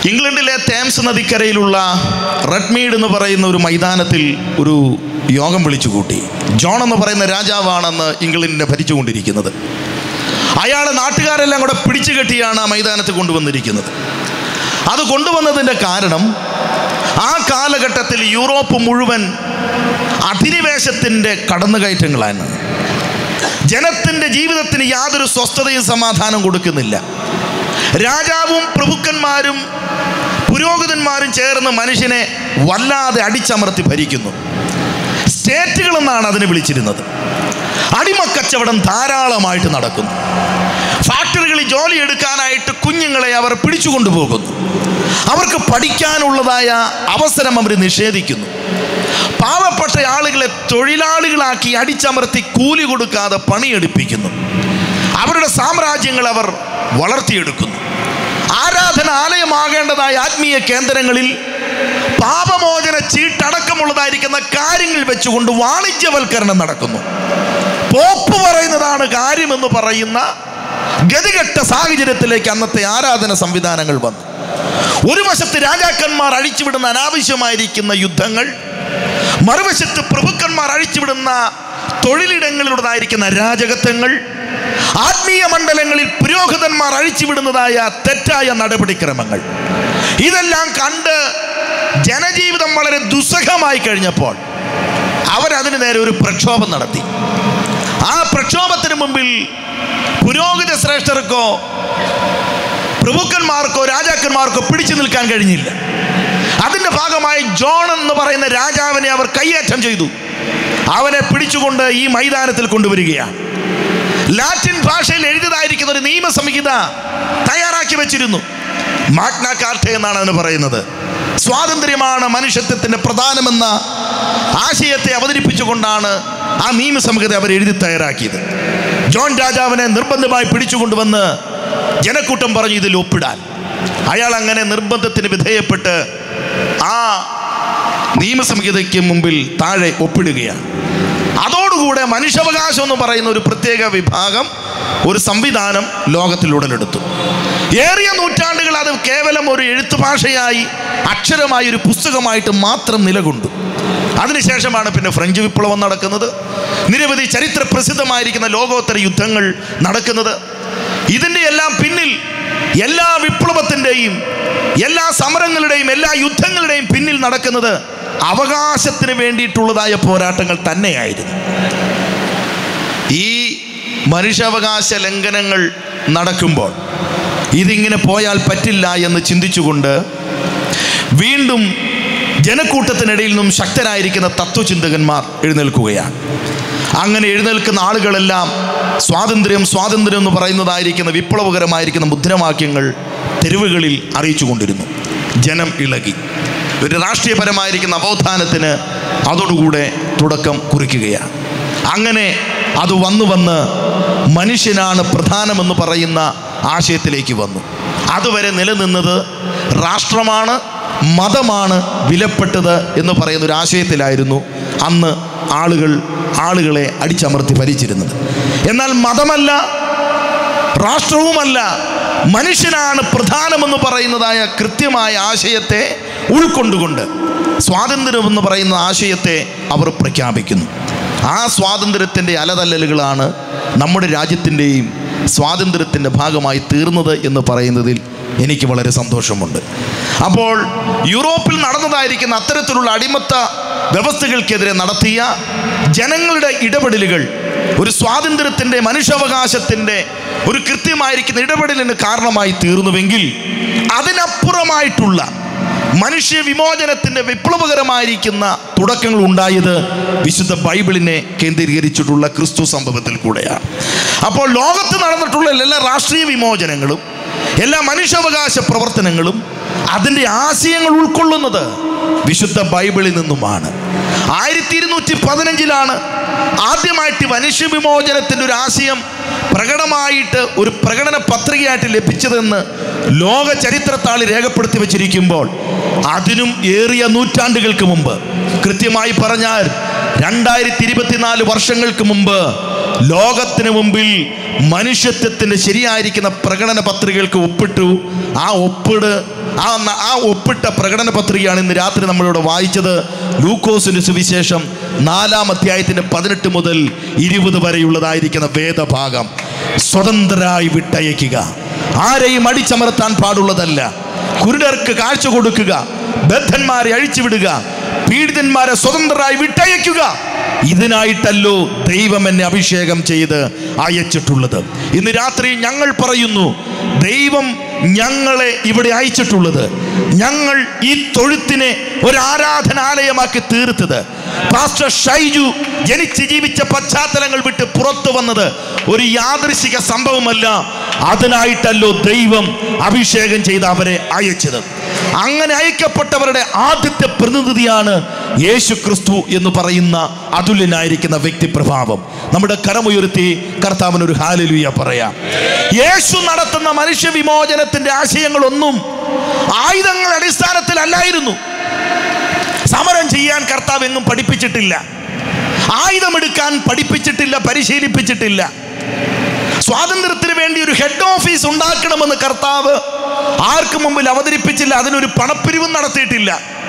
ഇംഗ്ലണ്ടിലെ തേംസ് നദിക്കരയിലുള്ള റെഡ്മീഡ് എന്ന് പറയുന്ന ഒരു മൈതാനത്തിൽ ഒരു യോഗം വിളിച്ചു കൂട്ടി ജോൺ എന്ന് പറയുന്ന രാജാവാണെന്ന് ഇംഗ്ലണ്ടിനെ ഭരിച്ചുകൊണ്ടിരിക്കുന്നത് അയാളെ നാട്ടുകാരെല്ലാം കൂടെ പിടിച്ചു കെട്ടിയാണ് ആ മൈതാനത്ത് കൊണ്ടുവന്നിരിക്കുന്നത് അത് കൊണ്ടുവന്നതിൻ്റെ കാരണം ആ കാലഘട്ടത്തിൽ യൂറോപ്പ് മുഴുവൻ അധിനിവേശത്തിൻ്റെ കടന്നുകയറ്റങ്ങളാണ് ജനത്തിൻ്റെ ജീവിതത്തിന് യാതൊരു സ്വസ്ഥതയും സമാധാനം കൊടുക്കുന്നില്ല രാജാവും പ്രഭുക്കന്മാരും പുരോഹിതന്മാരും ചേർന്ന് മനുഷ്യനെ വല്ലാതെ അടിച്ചമർത്തി ഭരിക്കുന്നു സ്റ്റേറ്റുകൾ എന്നാണ് അതിനെ വിളിച്ചിരുന്നത് അടിമക്കച്ചവടം ധാരാളമായിട്ട് നടക്കുന്നു ഫാക്ടറികളിൽ ജോലി എടുക്കാനായിട്ട് കുഞ്ഞുങ്ങളെ അവർ പിടിച്ചുകൊണ്ടുപോകുന്നു അവർക്ക് പഠിക്കാനുള്ളതായ അവസരം അവർ നിഷേധിക്കുന്നു പാവപ്പെട്ട ആളുകളെ തൊഴിലാളികളാക്കി അടിച്ചമർത്തി കൂലി കൊടുക്കാതെ പണിയെടുപ്പിക്കുന്നു അവരുടെ സാമ്രാജ്യങ്ങൾ അവർ വളർത്തിയെടുക്കുന്നു ആരാധനാലയമാകേണ്ടതായ ആത്മീയ കേന്ദ്രങ്ങളിൽ പാപമോചന ചീട്ടടക്കമുള്ളതായിരിക്കുന്ന കാര്യങ്ങൾ വെച്ചുകൊണ്ട് വാണിജ്യവൽക്കരണം നടക്കുന്നു പോപ്പ് പറയുന്നതാണ് കാര്യമെന്ന് പറയുന്ന ഗതികെട്ട സാഹചര്യത്തിലേക്ക് അന്നത്തെ ആരാധന സംവിധാനങ്ങൾ വന്നു ഒരു വശത്ത് രാജാക്കന്മാർ അഴിച്ചുവിടുന്ന അനാവശ്യമായിരിക്കുന്ന യുദ്ധങ്ങൾ മറുവശത്ത് പ്രഭുക്കന്മാർ അഴിച്ചുവിടുന്ന തൊഴിലിടങ്ങളിലുള്ളതായിരിക്കുന്ന അരാജകത്വങ്ങൾ ആത്മീയ മണ്ഡലങ്ങളിൽ പുരോഹിതന്മാർ അഴിച്ചുവിടുന്നതായ തെറ്റായ നടപടിക്രമങ്ങൾ ഇതെല്ലാം കണ്ട് ജനജീവിതം വളരെ ദുസ്സഹമായി കഴിഞ്ഞപ്പോൾ അവരതിന് നേരെ ഒരു പ്രക്ഷോഭം നടത്തി ആ പ്രക്ഷോഭത്തിന് മുമ്പിൽ പുരോഹിത ശ്രേഷ്ഠർക്കോ പ്രഭുക്കന്മാർക്കോ രാജാക്കന്മാർക്കോ പിടിച്ചു നിൽക്കാൻ കഴിഞ്ഞില്ല അതിന്റെ ഭാഗമായി ജോൺ എന്ന് പറയുന്ന രാജാവിനെ അവർ കയ്യേറ്റം ചെയ്തു അവനെ പിടിച്ചുകൊണ്ട് ഈ മൈതാനത്തിൽ കൊണ്ടുവരികയാണ് ലാറ്റിൻ ഭാഷയിൽ എഴുതിയതായിരിക്കുന്ന ഒരു നിയമസംഹിത തയ്യാറാക്കി വെച്ചിരുന്നു മാഗ്ന കാർട്ട എന്നാണ് അതിന് പറയുന്നത് സ്വാതന്ത്ര്യമാണ് മനുഷ്യത്വത്തിന്റെ പ്രധാനമെന്ന ആശയത്തെ അവതരിപ്പിച്ചുകൊണ്ടാണ് ആ നിയമസംഹിത അവർ എഴുതി തയ്യാറാക്കിയത് ജോൺ രാജാവിനെ നിർബന്ധമായി പിടിച്ചുകൊണ്ടുവന്ന് ജനക്കൂട്ടം പറഞ്ഞു ഇതിൽ ഒപ്പിടാൻ അയാൾ അങ്ങനെ നിർബന്ധത്തിന് വിധേയപ്പെട്ട് ആ നിയമസംഹിതയ്ക്ക് മുമ്പിൽ താഴെ ഒപ്പിടുകയാണ് അതോടുകൂടെ മനുഷ്യാവകാശം എന്ന് പറയുന്ന ഒരു പ്രത്യേക വിഭാഗം ഒരു സംവിധാനം ലോകത്തിൽ ഉടലെടുത്തു ഏറിയ നൂറ്റാണ്ടുകൾ അത് കേവലം ഒരു എഴുത്തു ഭാഷയായി അക്ഷരമായി ഒരു പുസ്തകമായിട്ട് മാത്രം നിലകൊണ്ടു അതിനുശേഷമാണ് പിന്നെ ഫ്രഞ്ച് വിപ്ലവം നടക്കുന്നത് നിരവധി ചരിത്ര പ്രസിദ്ധമായിരിക്കുന്ന ലോകോത്തര യുദ്ധങ്ങൾ നടക്കുന്നത് ഇതിൻ്റെ എല്ലാം പിന്നിൽ എല്ലാ വിപ്ലവത്തിൻ്റെയും എല്ലാ സമരങ്ങളുടെയും എല്ലാ യുദ്ധങ്ങളുടെയും പിന്നിൽ നടക്കുന്നത് അവകാശത്തിന് വേണ്ടിയിട്ടുള്ളതായ പോരാട്ടങ്ങൾ തന്നെയായിരുന്നു ഈ മനുഷ്യാവകാശ ലംഘനങ്ങൾ നടക്കുമ്പോൾ ഇതിങ്ങനെ പോയാൽ പറ്റില്ല എന്ന് ചിന്തിച്ചുകൊണ്ട് വീണ്ടും ജനക്കൂട്ടത്തിനിടയിൽ നിന്നും ശക്തരായിരിക്കുന്ന തത്വചിന്തകന്മാർ എഴുന്നേൽക്കുകയാണ് അങ്ങനെ എഴുന്നേൽക്കുന്ന ആളുകളെല്ലാം സ്വാതന്ത്ര്യം സ്വാതന്ത്ര്യം എന്ന് പറയുന്നതായിരിക്കുന്ന വിപ്ലവകരമായിരിക്കുന്ന മുദ്രാവാക്യങ്ങൾ തെരുവുകളിൽ അറിയിച്ചു കൊണ്ടിരുന്നു ജനം ഇളകി ഒരു രാഷ്ട്രീയപരമായിരിക്കുന്ന നവോത്ഥാനത്തിന് അതോടുകൂടെ തുടക്കം കുറിക്കുകയാണ് അങ്ങനെ അത് വന്നു വന്ന് മനുഷ്യനാണ് പ്രധാനമെന്ന് പറയുന്ന ആശയത്തിലേക്ക് വന്നു അതുവരെ നിലനിന്നത് രാഷ്ട്രമാണ് മതമാണ് വിലപ്പെട്ടത് എന്ന് പറയുന്ന ഒരു ആശയത്തിലായിരുന്നു അന്ന് ആളുകൾ ആളുകളെ അടിച്ചമർത്തി ഭരിച്ചിരുന്നത് എന്നാൽ മതമല്ല രാഷ്ട്രവുമല്ല മനുഷ്യനാണ് പ്രധാനമെന്ന് പറയുന്നതായ കൃത്യമായ ആശയത്തെ ഉൾക്കൊണ്ടുകൊണ്ട് സ്വാതന്ത്ര്യം എന്ന് പറയുന്ന ആശയത്തെ അവർ പ്രഖ്യാപിക്കുന്നു ആ സ്വാതന്ത്ര്യത്തിൻ്റെ അലതല്ലലുകളാണ് നമ്മുടെ രാജ്യത്തിൻ്റെയും സ്വാതന്ത്ര്യത്തിൻ്റെ ഭാഗമായി തീർന്നത് എന്ന് പറയുന്നതിൽ എനിക്ക് വളരെ സന്തോഷമുണ്ട് അപ്പോൾ യൂറോപ്പിൽ നടന്നതായിരിക്കുന്ന അത്തരത്തിലുള്ള അടിമത്ത വ്യവസ്ഥകൾക്കെതിരെ നടത്തിയ ജനങ്ങളുടെ ഇടപെടലുകൾ ഒരു സ്വാതന്ത്ര്യത്തിൻ്റെ മനുഷ്യാവകാശത്തിൻ്റെ ഒരു കൃത്യമായിരിക്കുന്ന ഇടപെടലിന് കാരണമായി തീർന്നുവെങ്കിൽ അതിനപ്പുറമായിട്ടുള്ള മനുഷ്യ വിമോചനത്തിൻ്റെ വിപ്ലവകരമായിരിക്കുന്ന തുടക്കങ്ങൾ ഉണ്ടായത് വിശുദ്ധ ബൈബിളിനെ കേന്ദ്രീകരിച്ചിട്ടുള്ള ക്രിസ്തു സംഭവത്തിൽ കൂടെയാണ് അപ്പോൾ ലോകത്ത് നടന്നിട്ടുള്ള എല്ലാ രാഷ്ട്രീയ വിമോചനങ്ങളും എല്ലാ മനുഷ്യാവകാശ പ്രവർത്തനങ്ങളും അതിൻ്റെ ആശയങ്ങൾ ഉൾക്കൊള്ളുന്നത് വിശുദ്ധ ബൈബിളിൽ നിന്നുമാണ് ആയിരത്തി ഇരുന്നൂറ്റി പതിനഞ്ചിലാണ് ആദ്യമായിട്ട് മനുഷ്യ വിമോചനത്തിൻ്റെ ഒരു ആശയം പ്രകടമായിട്ട് ഒരു പ്രകടന പത്രികയായിട്ട് ലഭിച്ചതെന്ന് ലോക ചരിത്രത്താളിൽ രേഖപ്പെടുത്തി വച്ചിരിക്കുമ്പോൾ അതിനും ഏറിയ നൂറ്റാണ്ടുകൾക്ക് മുമ്പ് കൃത്യമായി പറഞ്ഞാൽ രണ്ടായിരത്തി ഇരുപത്തിനാല് വർഷങ്ങൾക്ക് മുമ്പ് ലോകത്തിന് മുമ്പിൽ മനുഷ്യത്വത്തിൻ്റെ ശരിയായിരിക്കുന്ന പ്രകടന പത്രികകൾക്ക് ഒപ്പിട്ടു ആ ഒപ്പിട് ആ ന- ആ ഒപ്പിട്ട പ്രകടന പത്രികയാണ് ഇന്ന് രാത്രി നമ്മളിവിടെ വായിച്ചത് ലൂക്കോസിന്റെ സുവിശേഷം നാലാം അധ്യായത്തിന്റെ പതിനെട്ട് മുതൽ ഇരുപത് വരെയുള്ളതായിരിക്കുന്ന വേദഭാഗം സ്വതന്ത്രരായി വിട്ടയക്കുക ആരെയും അടിച്ചമർത്താൻ പാടുള്ളതല്ല കുരുടർക്ക് കാഴ്ച കൊടുക്കുക ബദ്ധന്മാരെ അഴിച്ചുവിടുക പീഡിതന്മാരെ സ്വതന്ത്രരായി വിട്ടയക്കുക ഇതിനായിട്ടല്ലോ ദൈവം എന്നെ അഭിഷേകം ചെയ്ത് അയച്ചിട്ടുള്ളത് ഇന്ന് രാത്രി ഞങ്ങൾ പറയുന്നു ദൈവം ഞങ്ങളെ ഇവിടെ അയച്ചിട്ടുള്ളത് ഞങ്ങൾ ഈ തൊഴുത്തിനെ ഒരു ആരാധനാലയമാക്കി തീർത്തത് പാസ്റ്റർ ഷൈജു ജനിച്ച് ജീവിച്ച പശ്ചാത്തലങ്ങൾ വിട്ട് പുറത്തു വന്നത് ഒരു യാദൃശിക സംഭവമല്ല അതിനായിട്ടല്ലോ ദൈവം അഭിഷേകം ചെയ്ത് അവരെ അയച്ചത് അങ്ങനെ അയക്കപ്പെട്ടവരുടെ ആദ്യത്തെ പ്രതിനിധിയാണ് യേശു ക്രിസ്തു എന്ന് പറയുന്ന അതുല്യനായിരിക്കുന്ന വ്യക്തിപ്രഭാവം നമ്മുടെ കരമുയർത്തി കർത്താവിന് ഒരു ഹാലലുയ പറയാം യേശു നടത്തുന്ന മനുഷ്യ വിമോചനത്തിന്റെ ആശയങ്ങളൊന്നും ആയുധങ്ങളുടെ അടിസ്ഥാനത്തിലല്ലായിരുന്നു സമരം ചെയ്യാൻ കർത്താവ് എങ്ങും പഠിപ്പിച്ചിട്ടില്ല ആയുധമെടുക്കാൻ പഠിപ്പിച്ചിട്ടില്ല പരിശീലിപ്പിച്ചിട്ടില്ല സ്വാതന്ത്ര്യത്തിന് വേണ്ടി ഒരു ഹെഡ് ഓഫീസ് ഉണ്ടാക്കണമെന്ന് കർത്താവ് ആർക്കു മുമ്പിൽ അവതരിപ്പിച്ചില്ല അതിനൊരു പണപ്പിരിവും നടത്തിയിട്ടില്ല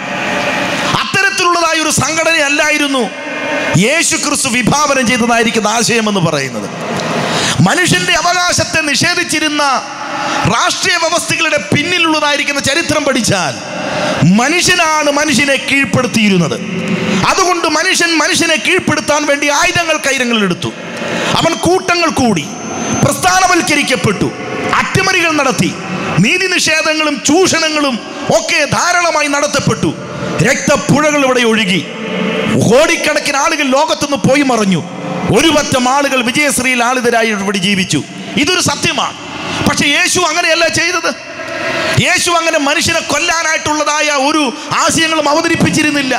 അത്തരത്തിലുള്ളതായ ഒരു സംഘടനയല്ലായിരുന്നു യേശു ക്രിസ്തു വിഭാവനം ചെയ്തതായിരിക്കുന്ന ആശയം എന്ന് പറയുന്നത് മനുഷ്യന്റെ അവകാശത്തെ നിഷേധിച്ചിരുന്ന രാഷ്ട്രീയ വ്യവസ്ഥകളുടെ പിന്നിലുള്ളതായിരിക്കുന്ന ചരിത്രം പഠിച്ചാൽ മനുഷ്യനാണ് മനുഷ്യനെ കീഴ്പ്പെടുത്തിയിരുന്നത് അതുകൊണ്ട് മനുഷ്യൻ മനുഷ്യനെ കീഴ്പ്പെടുത്താൻ വേണ്ടി ആയുധങ്ങൾ കൈരങ്ങളിലെടുത്തു അവൻ കൂട്ടങ്ങൾ കൂടി പ്രസ്ഥാനവൽക്കരിക്കപ്പെട്ടു അട്ടിമറികൾ നടത്തി നീതി നിഷേധങ്ങളും ചൂഷണങ്ങളും ഒക്കെ ധാരാളമായി നടത്തപ്പെട്ടു രക്തപ്പുഴകൾ ഇവിടെ ഒഴുകി കോടിക്കണക്കിന് ആളുകൾ ലോകത്തുനിന്ന് പോയി മറഞ്ഞു ഒരു പറ്റം ആളുകൾ വിജയശ്രീയിൽ ആളിതരായി ഇവിടെ ജീവിച്ചു ഇതൊരു സത്യമാണ് പക്ഷെ യേശു അങ്ങനെയല്ല ചെയ്തത് യേശു അങ്ങനെ മനുഷ്യനെ കൊല്ലാനായിട്ടുള്ളതായ ഒരു ആശയങ്ങളും അവതരിപ്പിച്ചിരുന്നില്ല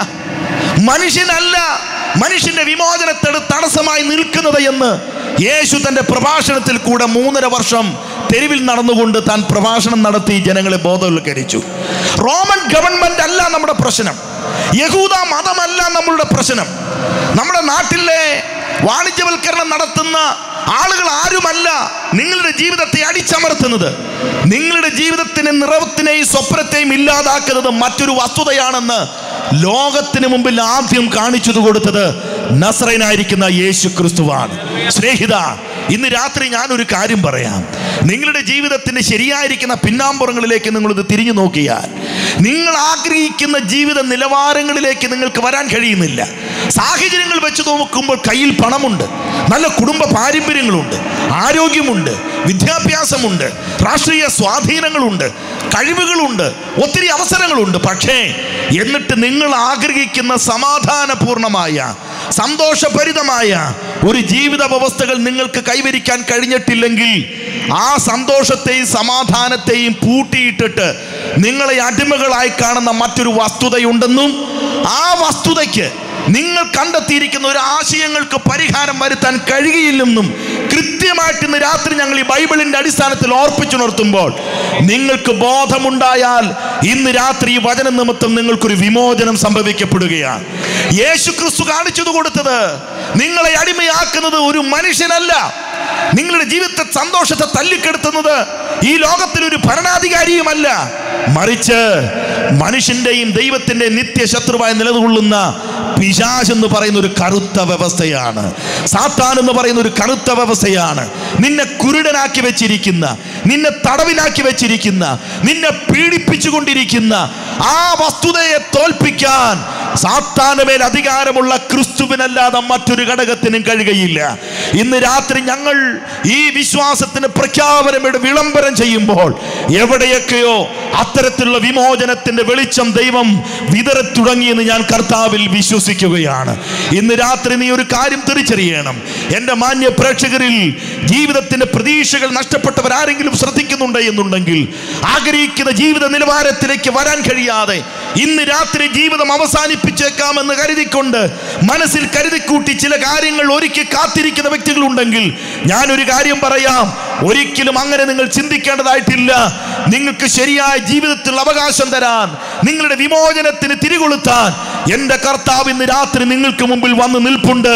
മനുഷ്യനല്ല മനുഷ്യന്റെ വിമോചനത്തിന് തടസ്സമായി നിൽക്കുന്നത് എന്ന് യേശു തന്റെ പ്രഭാഷണത്തിൽ കൂടെ മൂന്നര വർഷം തെരുവിൽ നടന്നുകൊണ്ട് താൻ പ്രഭാഷണം നടത്തി ജനങ്ങളെ ബോധവൽക്കരിച്ചു റോമൻ ഗവൺമെന്റ് അല്ല നമ്മുടെ പ്രശ്നം യഹൂദ മതമല്ല നമ്മളുടെ പ്രശ്നം നമ്മുടെ നാട്ടിലെ വാണിജ്യവൽക്കരണം നടത്തുന്ന ആളുകൾ ആരുമല്ല നിങ്ങളുടെ ജീവിതത്തെ അടിച്ചമർത്തുന്നത് നിങ്ങളുടെ ജീവിതത്തിന് നിറവത്തിനെയും സ്വപ്നത്തെയും ഇല്ലാതാക്കുന്നത് മറ്റൊരു വസ്തുതയാണെന്ന് ലോകത്തിന് മുമ്പിൽ ആദ്യം കാണിച്ചത് കൊടുത്തത് നസ്രനായിരിക്കുന്ന യേശു ക്രിസ്തുവാണ് സ്നേഹിത ഇന്ന് രാത്രി ഞാനൊരു കാര്യം പറയാം നിങ്ങളുടെ ജീവിതത്തിന്റെ ശരിയായിരിക്കുന്ന പിന്നാമ്പുറങ്ങളിലേക്ക് നിങ്ങളിത് തിരിഞ്ഞു നോക്കിയാൽ നിങ്ങൾ ആഗ്രഹിക്കുന്ന ജീവിത നിലവാരങ്ങളിലേക്ക് നിങ്ങൾക്ക് വരാൻ കഴിയുന്നില്ല സാഹചര്യങ്ങൾ വെച്ച് നോക്കുമ്പോൾ കയ്യിൽ പണമുണ്ട് നല്ല കുടുംബ പാരമ്പര്യങ്ങളുണ്ട് ആരോഗ്യമുണ്ട് വിദ്യാഭ്യാസമുണ്ട് രാഷ്ട്രീയ സ്വാധീനങ്ങളുണ്ട് കഴിവുകളുണ്ട് ഒത്തിരി അവസരങ്ങളുണ്ട് പക്ഷേ എന്നിട്ട് നിങ്ങൾ ആഗ്രഹിക്കുന്ന സമാധാനപൂർണമായ സന്തോഷഭരിതമായ ഒരു ജീവിത വ്യവസ്ഥകൾ നിങ്ങൾക്ക് കൈവരിക്കാൻ കഴിഞ്ഞിട്ടില്ലെങ്കിൽ ആ സന്തോഷത്തെയും സമാധാനത്തെയും പൂട്ടിയിട്ടിട്ട് നിങ്ങളെ അടിമകളായി കാണുന്ന മറ്റൊരു വസ്തുതയുണ്ടെന്നും ആ വസ്തുതയ്ക്ക് നിങ്ങൾ കണ്ടെത്തിയിരിക്കുന്ന ഒരു ആശയങ്ങൾക്ക് പരിഹാരം വരുത്താൻ കഴിയുകയില്ലെന്നും കൃത്യമായിട്ട് ഇന്ന് രാത്രി ഞങ്ങൾ ഈ ബൈബിളിന്റെ അടിസ്ഥാനത്തിൽ ഓർപ്പിച്ചുണർത്തുമ്പോൾ നിങ്ങൾക്ക് ബോധമുണ്ടായാൽ ഇന്ന് രാത്രി ഈ വചന നിമിത്തം നിങ്ങൾക്കൊരു വിമോചനം സംഭവിക്കപ്പെടുകയാണ് യേശു ക്രിസ്തു കാണിച്ചത് കൊടുത്തത് നിങ്ങളെ അടിമയാക്കുന്നത് ഒരു മനുഷ്യനല്ല നിങ്ങളുടെ ജീവിതത്തെ സന്തോഷത്തെ തല്ലിക്കെടുത്തുന്നത് ഈ ലോകത്തിൽ ഒരു ഭരണാധികാരിയുമല്ല മറിച്ച് മനുഷ്യന്റെയും ദൈവത്തിന്റെ നിത്യശത്രുവായി നിലകൊള്ളുന്ന പിശാച് എന്ന് പറയുന്ന ഒരു കറുത്ത വ്യവസ്ഥയാണ് സാത്താൻ എന്ന് പറയുന്ന ഒരു കറുത്ത വ്യവസ്ഥയാണ് നിന്നെ കുരുടനാക്കി വെച്ചിരിക്കുന്ന നിന്നെ തടവിലാക്കി വെച്ചിരിക്കുന്ന നിന്നെ പീഡിപ്പിച്ചുകൊണ്ടിരിക്കുന്ന ആ വസ്തുതയെ തോൽപ്പിക്കാൻ സാത്താന് മേൽ അധികാരമുള്ള ക്രിസ്തുവിനല്ലാതെ മറ്റൊരു ഘടകത്തിനും കഴിയുകയില്ല ഇന്ന് രാത്രി ഞങ്ങൾ ഈ വിശ്വാസത്തിന് പ്രഖ്യാപനയുടെ വിളംബരം ചെയ്യുമ്പോൾ എവിടെയൊക്കെയോ അത്തരത്തിലുള്ള വിമോചനത്തിന്റെ വെളിച്ചം ദൈവം വിതറി തുടങ്ങിയെന്ന് ഞാൻ കർത്താവിൽ വിശ്വസിക്കുകയാണ് ഇന്ന് രാത്രി നീ ഒരു കാര്യം തിരിച്ചറിയണം എൻ്റെ മാന്യ പ്രേക്ഷകരിൽ ജീവിതത്തിന്റെ പ്രതീക്ഷകൾ നഷ്ടപ്പെട്ടവർ ആരെങ്കിലും ശ്രദ്ധിക്കുന്നുണ്ട് എന്നുണ്ടെങ്കിൽ ആഗ്രഹിക്കുന്ന ജീവിത നിലവാരത്തിലേക്ക് വരാൻ കഴിയാതെ ഇന്ന് രാത്രി ജീവിതം അവസാനിപ്പിച്ചേക്കാമെന്ന് കരുതിക്കൊണ്ട് മനസ്സിൽ കരുതിക്കൂട്ടി ചില കാര്യങ്ങൾ ഒരുക്കി കാത്തിരിക്കുന്ന വ്യക്തികളുണ്ടെങ്കിൽ ഞാനൊരു കാര്യം പറയാം ഒരിക്കലും അങ്ങനെ നിങ്ങൾ ചിന്തിക്കേണ്ടതായിട്ടില്ല നിങ്ങൾക്ക് ശരിയായ ജീവിതത്തിൽ അവകാശം തരാൻ നിങ്ങളുടെ വിമോചനത്തിന് തിരികൊളുത്താൻ എൻ്റെ കർത്താവ് ഇന്ന് രാത്രി നിങ്ങൾക്ക് മുമ്പിൽ വന്ന് നിൽപ്പുണ്ട്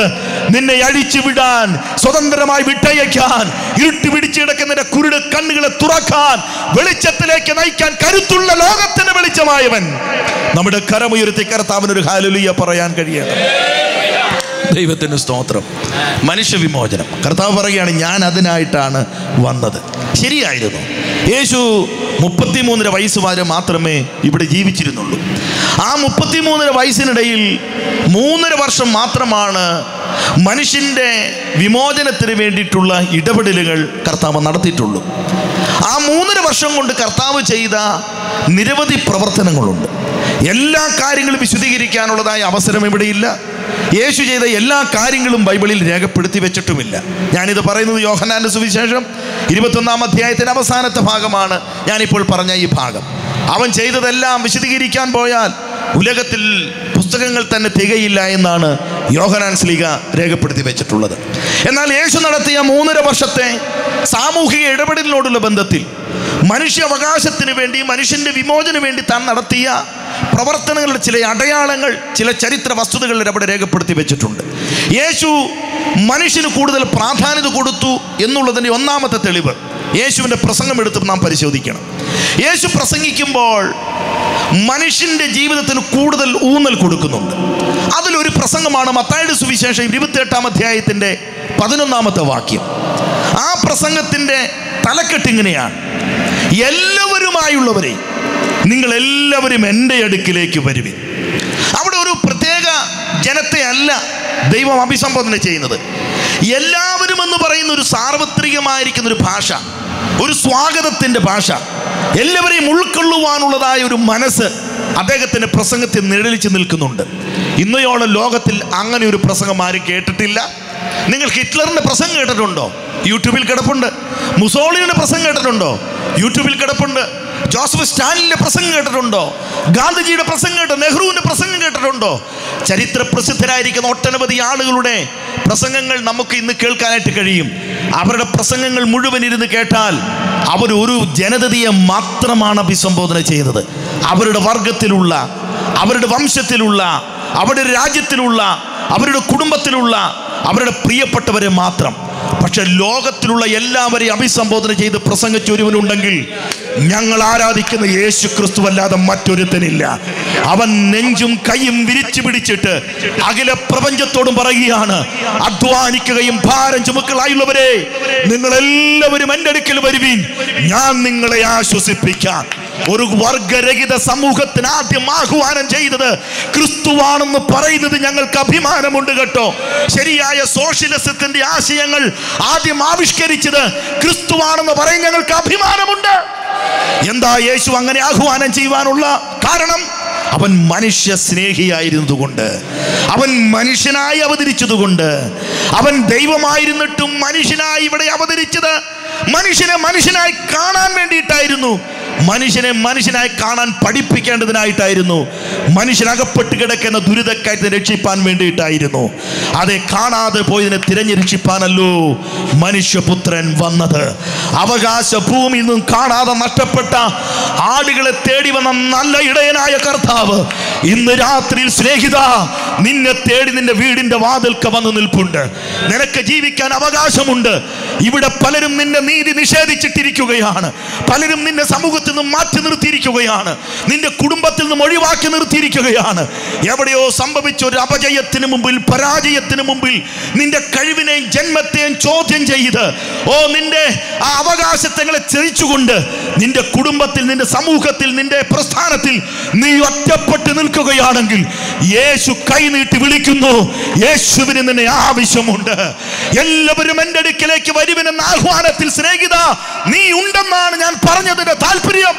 നിന്നെ അഴിച്ചു വിടാൻ സ്വതന്ത്രമായി വിട്ടയക്കാൻ ഇരുട്ട് പിടിച്ചു കിടക്കുന്നതിന്റെ കുരുട് കണ്ണുകളെ തുറക്കാൻ വെളിച്ചത്തിലേക്ക് നയിക്കാൻ കരുത്തുള്ള ലോകത്തിന് വെളിച്ചമായവൻ നമ്മുടെ കരമുയർത്തി കർത്താവിനൊരു ഹാലുലിയ പറയാൻ കഴിയണം ദൈവത്തിന് സ്തോത്രം മനുഷ്യ വിമോചനം കർത്താവ് പറയുകയാണ് ഞാൻ അതിനായിട്ടാണ് വന്നത് ശരിയായിരുന്നു യേശു മുപ്പത്തിമൂന്നര വയസ്സ് വരെ മാത്രമേ ഇവിടെ ജീവിച്ചിരുന്നുള്ളൂ ആ മുപ്പത്തിമൂന്നര വയസ്സിനിടയിൽ മൂന്നര വർഷം മാത്രമാണ് മനുഷ്യൻ്റെ വിമോചനത്തിന് വേണ്ടിയിട്ടുള്ള ഇടപെടലുകൾ കർത്താവ് നടത്തിയിട്ടുള്ളൂ ആ മൂന്നര വർഷം കൊണ്ട് കർത്താവ് ചെയ്ത നിരവധി പ്രവർത്തനങ്ങളുണ്ട് എല്ലാ കാര്യങ്ങളും വിശദീകരിക്കാനുള്ളതായ അവസരം ഇവിടെയില്ല യേശു ചെയ്ത എല്ലാ കാര്യങ്ങളും ബൈബിളിൽ രേഖപ്പെടുത്തി വെച്ചിട്ടുമില്ല ഞാനിത് പറയുന്നത് യോഹനാന്റെ സുവിശേഷം ഇരുപത്തൊന്നാം അധ്യായത്തിന്റെ അവസാനത്തെ ഭാഗമാണ് ഞാനിപ്പോൾ പറഞ്ഞ ഈ ഭാഗം അവൻ ചെയ്തതെല്ലാം വിശദീകരിക്കാൻ പോയാൽ ഉലകത്തിൽ പുസ്തകങ്ങൾ തന്നെ തികയില്ല എന്നാണ് യോഹനാൻ സ്ലീഗ രേഖപ്പെടുത്തി വെച്ചിട്ടുള്ളത് എന്നാൽ യേശു നടത്തിയ മൂന്നര വർഷത്തെ സാമൂഹിക ഇടപെടലിനോടുള്ള ബന്ധത്തിൽ മനുഷ്യ അവകാശത്തിന് വേണ്ടി മനുഷ്യന്റെ വിമോചനത്തിന് വേണ്ടി താൻ നടത്തിയ പ്രവർത്തനങ്ങളുടെ ചില അടയാളങ്ങൾ ചില ചരിത്ര വസ്തുതകൾ അവിടെ രേഖപ്പെടുത്തി വെച്ചിട്ടുണ്ട് യേശു മനുഷ്യന് കൂടുതൽ പ്രാധാന്യത കൊടുത്തു എന്നുള്ളതിൻ്റെ ഒന്നാമത്തെ തെളിവ് യേശുവിൻ്റെ പ്രസംഗം എടുത്ത് നാം പരിശോധിക്കണം യേശു പ്രസംഗിക്കുമ്പോൾ മനുഷ്യന്റെ ജീവിതത്തിന് കൂടുതൽ ഊന്നൽ കൊടുക്കുന്നുണ്ട് അതിലൊരു പ്രസംഗമാണ് മത്തായുടെ സുവിശേഷം ഇരുപത്തിയെട്ടാം അധ്യായത്തിൻ്റെ പതിനൊന്നാമത്തെ വാക്യം ആ പ്രസംഗത്തിൻ്റെ തലക്കെട്ട് ഇങ്ങനെയാണ് എല്ലാവരുമായുള്ളവരെ നിങ്ങൾ എല്ലാവരും എൻ്റെ അടുക്കിലേക്ക് വരുവിൻ അവിടെ ഒരു പ്രത്യേക ജനത്തെ അല്ല ദൈവം അഭിസംബോധന ചെയ്യുന്നത് എല്ലാവരും എന്ന് പറയുന്ന ഒരു സാർവത്രികമായിരിക്കുന്ന ഒരു ഭാഷ ഒരു സ്വാഗതത്തിൻ്റെ ഭാഷ എല്ലാവരെയും ഉൾക്കൊള്ളുവാനുള്ളതായ ഒരു മനസ്സ് അദ്ദേഹത്തിൻ്റെ പ്രസംഗത്തിൽ നിഴലിച്ച് നിൽക്കുന്നുണ്ട് ഇന്നയോളം ലോകത്തിൽ അങ്ങനെ ഒരു പ്രസംഗം ആരും കേട്ടിട്ടില്ല നിങ്ങൾ ഹിറ്റ്ലറിന്റെ പ്രസംഗം കേട്ടിട്ടുണ്ടോ യൂട്യൂബിൽ കിടപ്പുണ്ട് മുസോളിനിയുടെ പ്രസംഗം കേട്ടിട്ടുണ്ടോ യൂട്യൂബിൽ കിടപ്പുണ്ട് ജോസഫ് സ്റ്റാലിന്റെ പ്രസംഗം കേട്ടിട്ടുണ്ടോ ഗാന്ധിജിയുടെ പ്രസംഗം കേട്ടോ നെഹ്റുവിന്റെ പ്രസംഗം കേട്ടിട്ടുണ്ടോ ചരിത്ര പ്രസിദ്ധരായിരിക്കുന്ന ഒട്ടനവധി ആളുകളുടെ പ്രസംഗങ്ങൾ നമുക്ക് ഇന്ന് കേൾക്കാനായിട്ട് കഴിയും അവരുടെ പ്രസംഗങ്ങൾ മുഴുവൻ ഇരുന്ന് കേട്ടാൽ അവർ ഒരു ജനതയെ മാത്രമാണ് അഭിസംബോധന ചെയ്യുന്നത് അവരുടെ വർഗത്തിലുള്ള അവരുടെ വംശത്തിലുള്ള അവരുടെ രാജ്യത്തിലുള്ള അവരുടെ കുടുംബത്തിലുള്ള അവരുടെ പ്രിയപ്പെട്ടവരെ മാത്രം പക്ഷെ ലോകത്തിലുള്ള എല്ലാവരെയും അഭിസംബോധന ചെയ്ത് പ്രസംഗിച്ച ഒരുവനുണ്ടെങ്കിൽ ഞങ്ങൾ ആരാധിക്കുന്ന യേശു ക്രിസ്തു അല്ലാതെ മറ്റൊരുത്തനില്ല അവൻ നെഞ്ചും കൈയും വിരിച്ചു പിടിച്ചിട്ട് അഖില പ്രപഞ്ചത്തോടും പറയുകയാണ് അധ്വാനിക്കുകയും ഭാരം ചുമക്കളായുള്ളവരെ നിങ്ങൾ എല്ലാവരും എൻ്റെ അടുക്കൽ വരുവീൻ ഞാൻ നിങ്ങളെ ആശ്വസിപ്പിക്കാം ഒരു വർഗരഹിത സമൂഹത്തിന് ആദ്യം ആഹ്വാനം ചെയ്തത് ക്രിസ്തുവാണെന്ന് പറയുന്നത് ഞങ്ങൾക്ക് അഭിമാനമുണ്ട് കേട്ടോ ശരിയായ സോഷ്യലിസത്തിന്റെ ആശയങ്ങൾ ആദ്യം ആവിഷ്കരിച്ചത് ക്രിസ്തുവാണെന്ന് പറയും ഞങ്ങൾക്ക് അഭിമാനമുണ്ട് എന്താ യേശു അങ്ങനെ ആഹ്വാനം ചെയ്യുവാനുള്ള കാരണം അവൻ മനുഷ്യ സ്നേഹിയായിരുന്നതുകൊണ്ട് അവൻ മനുഷ്യനായി അവതരിച്ചതുകൊണ്ട് അവൻ ദൈവമായിരുന്നിട്ടും മനുഷ്യനായി ഇവിടെ അവതരിച്ചത് മനുഷ്യനെ മനുഷ്യനായി കാണാൻ വേണ്ടിയിട്ടായിരുന്നു മനുഷ്യനെ മനുഷ്യനായി കാണാൻ പഠിപ്പിക്കേണ്ടതിനായിട്ടായിരുന്നു മനുഷ്യനകപ്പെട്ട് കിടക്കുന്ന ദുരിതക്കായിട്ട് രക്ഷിപ്പാൻ വേണ്ടിയിട്ടായിരുന്നു അതെ കാണാതെ പോയതിനെ തിരഞ്ഞു രക്ഷിപ്പാനല്ലോ മനുഷ്യപുത്രൻ വന്നത് അവകാശ ഭൂമിയിൽ നിന്നും കാണാതെ നഷ്ടപ്പെട്ട ആടുകളെ തേടി വന്ന നല്ല ഇടയനായ കർത്താവ് ഇന്ന് രാത്രിയിൽ സ്നേഹിത നിന്നെ തേടി നിന്റെ വീടിന്റെ വാതിൽക്ക് വന്ന് നിൽപ്പുണ്ട് നിനക്ക് ജീവിക്കാൻ അവകാശമുണ്ട് ഇവിടെ പലരും നിന്റെ നീതി നിഷേധിച്ചിട്ടിരിക്കുകയാണ് പലരും നിന്നെ സമൂഹത്തിൽ നിന്നും മാറ്റി നിർത്തിയിരിക്കുകയാണ് നിന്റെ കുടുംബത്തിൽ നിന്നും ഒഴിവാക്കി നിർത്തിയിരിക്കുകയാണ് എവിടെയോ സംഭവിച്ച ഒരു അപജയത്തിന് മുമ്പിൽ പരാജയത്തിന് മുമ്പിൽ നിന്റെ കഴിവിനെയും ജന്മത്തെയും ചോദ്യം ചെയ്ത് ഓ നിന്റെ ആ അവകാശത്തങ്ങളെ ചെറിച്ചുകൊണ്ട് നിന്റെ കുടുംബത്തിൽ നിന്റെ സമൂഹത്തിൽ നിന്റെ പ്രസ്ഥാനത്തിൽ നീ ഒറ്റപ്പെട്ട് നിൽക്കുകയാണെങ്കിൽ യേശു കൈനീട്ടി വിളിക്കുന്നു യേശുവിന് നിന്നെ ആവശ്യമുണ്ട് എല്ലാവരും എൻ്റെ അടുക്കിലേക്ക് വരുവിനെന്ന ആഹ്വാനത്തിൽ സ്നേഹിത നീ ഉണ്ടെന്നാണ് ഞാൻ പറഞ്ഞതിന്റെ താല്പര്യം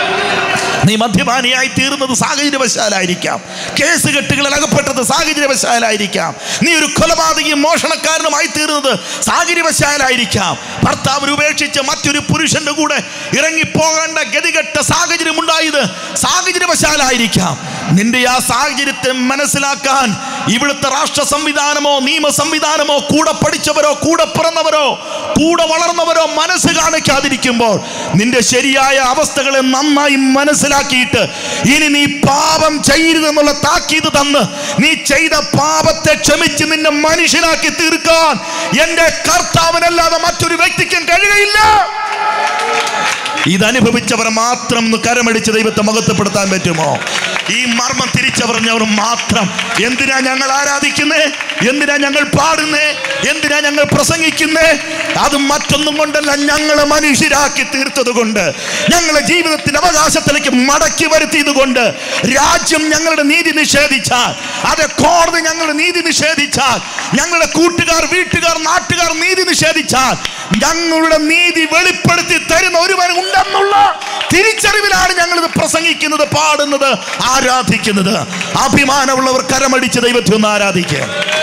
നീ മദ്യപാനിയായി തീർന്നത് സാഹചര്യവശാലായിരിക്കാം കേസ് കെട്ടുകളിൽ അകപ്പെട്ടത് സാഹചര്യവശാലായിരിക്കാം നീ ഒരു കൊലപാതകയും മോഷണക്കാരനുമായി തീർന്നത് സാഹചര്യവശാലായിരിക്കാം ഭർത്താവിനെ ഉപേക്ഷിച്ച് മറ്റൊരു പുരുഷന്റെ കൂടെ ഇറങ്ങിപ്പോകേണ്ട ഗതികെട്ട സാഹചര്യം ഉണ്ടായത് സാഹചര്യവശാലായിരിക്കാം നിന്റെ ആ സാഹചര്യത്തെ മനസ്സിലാക്കാൻ ഇവിടുത്തെ രാഷ്ട്ര സംവിധാനമോ നിയമ സംവിധാനമോ കൂടെ പഠിച്ചവരോ കൂടെ പിറന്നവരോ കൂടെ വളർന്നവരോ മനസ്സ് കാണിക്കാതിരിക്കുമ്പോൾ നിന്റെ ശരിയായ അവസ്ഥകളെ നന്നായി മനസ്സിലാക്കിയിട്ട് ഇനി നീ പാപം ചെയ്യരുതെന്നുള്ള താക്കീത് തന്ന് നീ ചെയ്ത പാപത്തെ ക്ഷമിച്ച് നിന്നെ മനുഷ്യനാക്കി തീർക്കാൻ എന്റെ കർത്താവിനല്ലാതെ മറ്റൊരു വ്യക്തിക്കും കഴിയുകയില്ല ഇതനുഭവിച്ചവർ മാത്രം ഒന്ന് കരമടിച്ച് ദൈവത്തെ മഹത്വപ്പെടുത്താൻ പറ്റുമോ ഈ മർമ്മം തിരിച്ചറിഞ്ഞവർ മാത്രം എന്തിനാ ഞങ്ങൾ ആരാധിക്കുന്നേ എന്തിനാ ഞങ്ങൾ പാടുന്നേ എന്തിനാ ഞങ്ങൾ പ്രസംഗിക്കുന്നേ അത് മറ്റൊന്നും കൊണ്ടല്ല ഞങ്ങളെ മനുഷ്യരാക്കി തീർത്തത് കൊണ്ട് ഞങ്ങളെ ജീവിതത്തിന്റെ അവകാശത്തിലേക്ക് മടക്കി വരുത്തിയത് കൊണ്ട് രാജ്യം ഞങ്ങളുടെ നീതി നിഷേധിച്ചാൽ അത് കോടതി ഞങ്ങളുടെ നീതി നിഷേധിച്ചാൽ ഞങ്ങളുടെ കൂട്ടുകാർ വീട്ടുകാർ നാട്ടുകാർ നീതി നിഷേധിച്ചാൽ ഞങ്ങളുടെ നീതി വെളിപ്പെടുത്തി തരുന്ന ഒരുവൻ ഉണ്ടെന്നുള്ള തിരിച്ചറിവിലാണ് ഞങ്ങൾ ഇത് പ്രസംഗിക്കുന്നത് പാടുന്നത് ആരാധിക്കുന്നത് അഭിമാനമുള്ളവർ കരമടിച്ച് ദൈവത്തെ ഒന്ന് ആരാധിക്കുക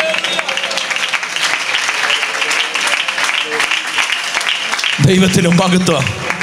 ദൈവത്തിനും മഹത്വം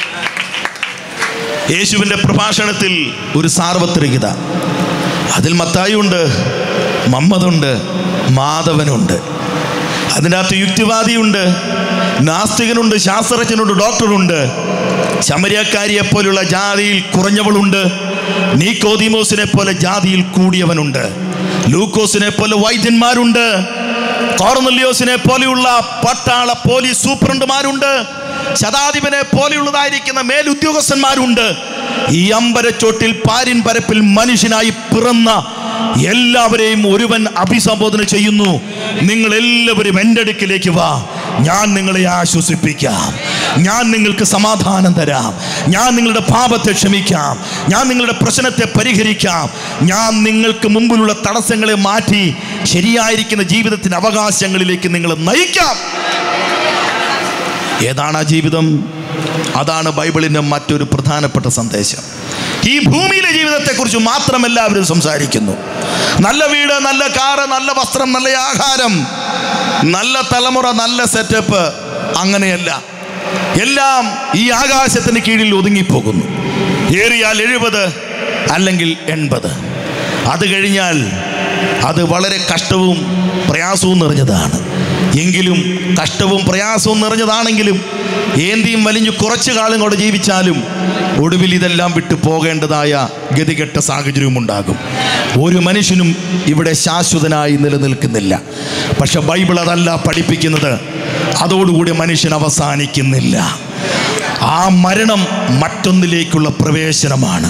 യേശുവിൻ്റെ പ്രഭാഷണത്തിൽ ഒരു സാർവത്രികത അതിൽ മത്തായുണ്ട് മമ്മതുണ്ട് മാധവനുണ്ട് അതിനകത്ത് യുക്തിവാദിയുണ്ട് നാസ്തികനുണ്ട് ശാസ്ത്രജ്ഞനുണ്ട് ഡോക്ടറുണ്ട് ശമരിയക്കാരിയെ പോലുള്ള ജാതിയിൽ കുറഞ്ഞവളുണ്ട് നീക്കോദീമോസിനെ പോലെ ജാതിയിൽ കൂടിയവനുണ്ട് ലൂക്കോസിനെ പോലെ വൈദ്യന്മാരുണ്ട് കോർന്നല്യോസിനെ പോലെയുള്ള പട്ടാള പോലീസ് സൂപ്രണ്ടുമാരുണ്ട് ശതാധിപനെ പോലെയുള്ളതായിരിക്കുന്ന മേലുദ്യോഗസ്ഥന്മാരുണ്ട് ഈ അമ്പരച്ചോട്ടിൽ പാരിൻ പരപ്പിൽ മനുഷ്യനായി പിറന്ന എല്ലാവരെയും ഒരുവൻ അഭിസംബോധന ചെയ്യുന്നു നിങ്ങൾ എല്ലാവരും എൻ്റെ അടുക്കിലേക്ക് വാ ഞാൻ നിങ്ങളെ ആശ്വസിപ്പിക്കാം ഞാൻ നിങ്ങൾക്ക് സമാധാനം തരാം ഞാൻ നിങ്ങളുടെ പാപത്തെ ക്ഷമിക്കാം ഞാൻ നിങ്ങളുടെ പ്രശ്നത്തെ പരിഹരിക്കാം ഞാൻ നിങ്ങൾക്ക് മുമ്പിലുള്ള തടസ്സങ്ങളെ മാറ്റി ശരിയായിരിക്കുന്ന ജീവിതത്തിന്റെ അവകാശങ്ങളിലേക്ക് നിങ്ങളെ നയിക്കാം ഏതാണ് ആ ജീവിതം അതാണ് ബൈബിളിൻ്റെ മറ്റൊരു പ്രധാനപ്പെട്ട സന്ദേശം ഈ ഭൂമിയിലെ ജീവിതത്തെക്കുറിച്ച് മാത്രം എല്ലാവരും സംസാരിക്കുന്നു നല്ല വീട് നല്ല കാറ് നല്ല വസ്ത്രം നല്ല ആഹാരം നല്ല തലമുറ നല്ല സെറ്റപ്പ് അങ്ങനെയല്ല എല്ലാം ഈ ആകാശത്തിന് കീഴിൽ ഒതുങ്ങിപ്പോകുന്നു ഏറിയാൽ എഴുപത് അല്ലെങ്കിൽ എൺപത് അത് കഴിഞ്ഞാൽ അത് വളരെ കഷ്ടവും പ്രയാസവും നിറഞ്ഞതാണ് എങ്കിലും കഷ്ടവും പ്രയാസവും നിറഞ്ഞതാണെങ്കിലും ഏന്തിയും വലിഞ്ഞു കുറച്ചു കാലം കൂടെ ജീവിച്ചാലും ഒടുവിൽ ഇതെല്ലാം വിട്ടു പോകേണ്ടതായ ഗതികെട്ട സാഹചര്യവും ഉണ്ടാകും ഒരു മനുഷ്യനും ഇവിടെ ശാശ്വതനായി നിലനിൽക്കുന്നില്ല പക്ഷെ ബൈബിൾ അതല്ല പഠിപ്പിക്കുന്നത് അതോടുകൂടി മനുഷ്യൻ അവസാനിക്കുന്നില്ല ആ മരണം മറ്റൊന്നിലേക്കുള്ള പ്രവേശനമാണ്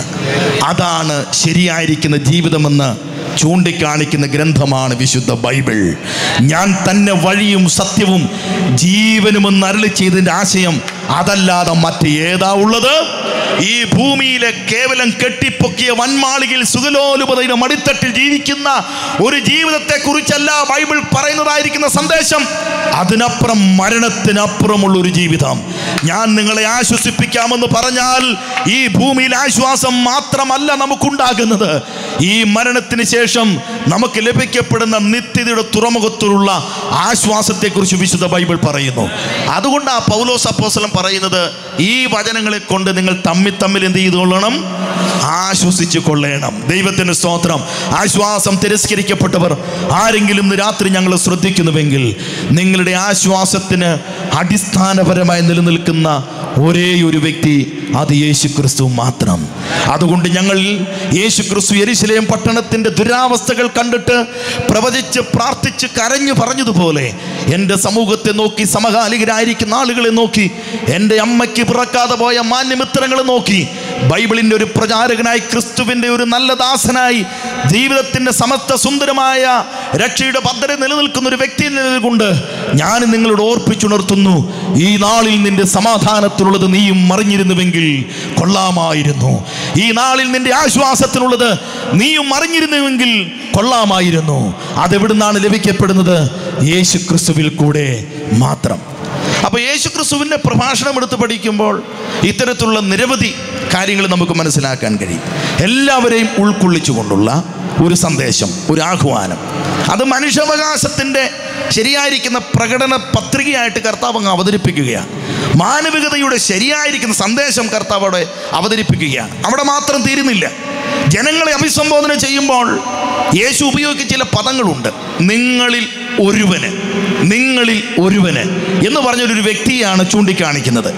അതാണ് ശരിയായിരിക്കുന്ന ജീവിതമെന്ന് ചൂണ്ടിക്കാണിക്കുന്ന ഗ്രന്ഥമാണ് വിശുദ്ധ ബൈബിൾ ഞാൻ തന്നെ വഴിയും സത്യവും ജീവനുമെന്ന് അരളി ചെയ്തതിൻ്റെ ആശയം അതല്ലാതെ മറ്റ് ഏതാ ഉള്ളത് ഈ ഭൂമിയിലെ കേവലം കെട്ടിപ്പൊക്കിയ വൻമാളികയിൽ സുഖലോലുപതയുടെ മടിത്തട്ടിൽ ജീവിക്കുന്ന ഒരു ജീവിതത്തെ കുറിച്ചല്ല ബൈബിൾ പറയുന്നതായിരിക്കുന്ന സന്ദേശം അതിനപ്പുറം മരണത്തിനപ്പുറമുള്ള ഒരു ജീവിതം ഞാൻ നിങ്ങളെ ആശ്വസിപ്പിക്കാമെന്ന് പറഞ്ഞാൽ ഈ ഭൂമിയിൽ ആശ്വാസം മാത്രമല്ല നമുക്കുണ്ടാകുന്നത് ഈ മരണത്തിന് ശേഷം നമുക്ക് ലഭിക്കപ്പെടുന്ന നിത്യതയുടെ തുറമുഖത്തിലുള്ള ആശ്വാസത്തെക്കുറിച്ച് വിശുദ്ധ ബൈബിൾ പറയുന്നു അതുകൊണ്ട് ആ പൗലോസ് അപ്പോസ്തലൻ പറയുന്നത് ഈ വചനങ്ങളെ കൊണ്ട് നിങ്ങൾ തമ്മിൽ തമ്മിൽ എന്ത് ചെയ്തുകൊള്ളണം ആശ്വസിച്ചു കൊള്ളണം ദൈവത്തിന് സ്തോത്രം ആശ്വാസം തിരസ്കരിക്കപ്പെട്ടവർ ആരെങ്കിലും ഇന്ന് രാത്രി ഞങ്ങൾ ശ്രദ്ധിക്കുന്നുവെങ്കിൽ നിങ്ങളുടെ ആശ്വാസത്തിന് അടിസ്ഥാനപരമായി നിലനിൽക്കുന്ന ഒരേ ഒരു വ്യക്തി അത് യേശു ക്രിസ്തു മാത്രം അതുകൊണ്ട് ഞങ്ങൾ യേശു ക്രിസ്തു യെരുശലേം പട്ടണത്തിൻ്റെ ദുരാവസ്ഥകൾ കണ്ടിട്ട് പ്രവചിച്ച് പ്രാർത്ഥിച്ച് കരഞ്ഞു പറഞ്ഞതുപോലെ എൻ്റെ സമൂഹത്തെ നോക്കി സമകാലികരായിരിക്കുന്ന ആളുകളെ നോക്കി എൻ്റെ അമ്മയ്ക്ക് പിറക്കാതെ പോയ മാന്യമിത്രങ്ങളെ നോക്കി ബൈബിളിൻ്റെ ഒരു പ്രചാരകനായി ക്രിസ്തുവിൻ്റെ ഒരു നല്ല ദാസനായി ജീവിതത്തിൻ്റെ സമസ്ത സുന്ദരമായ രക്ഷയുടെ ഭദ്രത നിലനിൽക്കുന്ന ഒരു വ്യക്തി കൊണ്ട് ഞാൻ നിങ്ങളോട് ഓർപ്പിച്ചുണർത്തുന്നു ഈ നാളിൽ നിന്റെ സമാധാനത്തിനുള്ളത് നീയും മറിഞ്ഞിരുന്നുവെങ്കിൽ കൊള്ളാമായിരുന്നു ഈ നാളിൽ നിന്റെ ആശ്വാസത്തിനുള്ളത് നീയും മറിഞ്ഞിരുന്നുവെങ്കിൽ കൊള്ളാമായിരുന്നു അതെവിടുന്നാണ് ലഭിക്കപ്പെടുന്നത് യേശു ക്രിസ്തുവിൽ കൂടെ മാത്രം അപ്പോൾ യേശു ക്രിസ്തുവിൻ്റെ പ്രഭാഷണം എടുത്ത് പഠിക്കുമ്പോൾ ഇത്തരത്തിലുള്ള നിരവധി കാര്യങ്ങൾ നമുക്ക് മനസ്സിലാക്കാൻ കഴിയും എല്ലാവരെയും ഉൾക്കൊള്ളിച്ചുകൊണ്ടുള്ള ഒരു സന്ദേശം ഒരു ആഹ്വാനം അത് മനുഷ്യാവകാശത്തിൻ്റെ ശരിയായിരിക്കുന്ന പ്രകടന പത്രികയായിട്ട് കർത്താവ് അങ്ങ് അവതരിപ്പിക്കുകയാണ് മാനവികതയുടെ ശരിയായിരിക്കുന്ന സന്ദേശം കർത്താവ് അവിടെ അവതരിപ്പിക്കുകയാണ് അവിടെ മാത്രം തീരുന്നില്ല ജനങ്ങളെ അഭിസംബോധന ചെയ്യുമ്പോൾ യേശു ഉപയോഗിക്കുന്ന ചില പദങ്ങളുണ്ട് നിങ്ങളിൽ ഒരുവന് നിങ്ങളിൽ ഒരുവന് എന്ന് പറഞ്ഞൊരു വ്യക്തിയാണ് ചൂണ്ടിക്കാണിക്കുന്നത്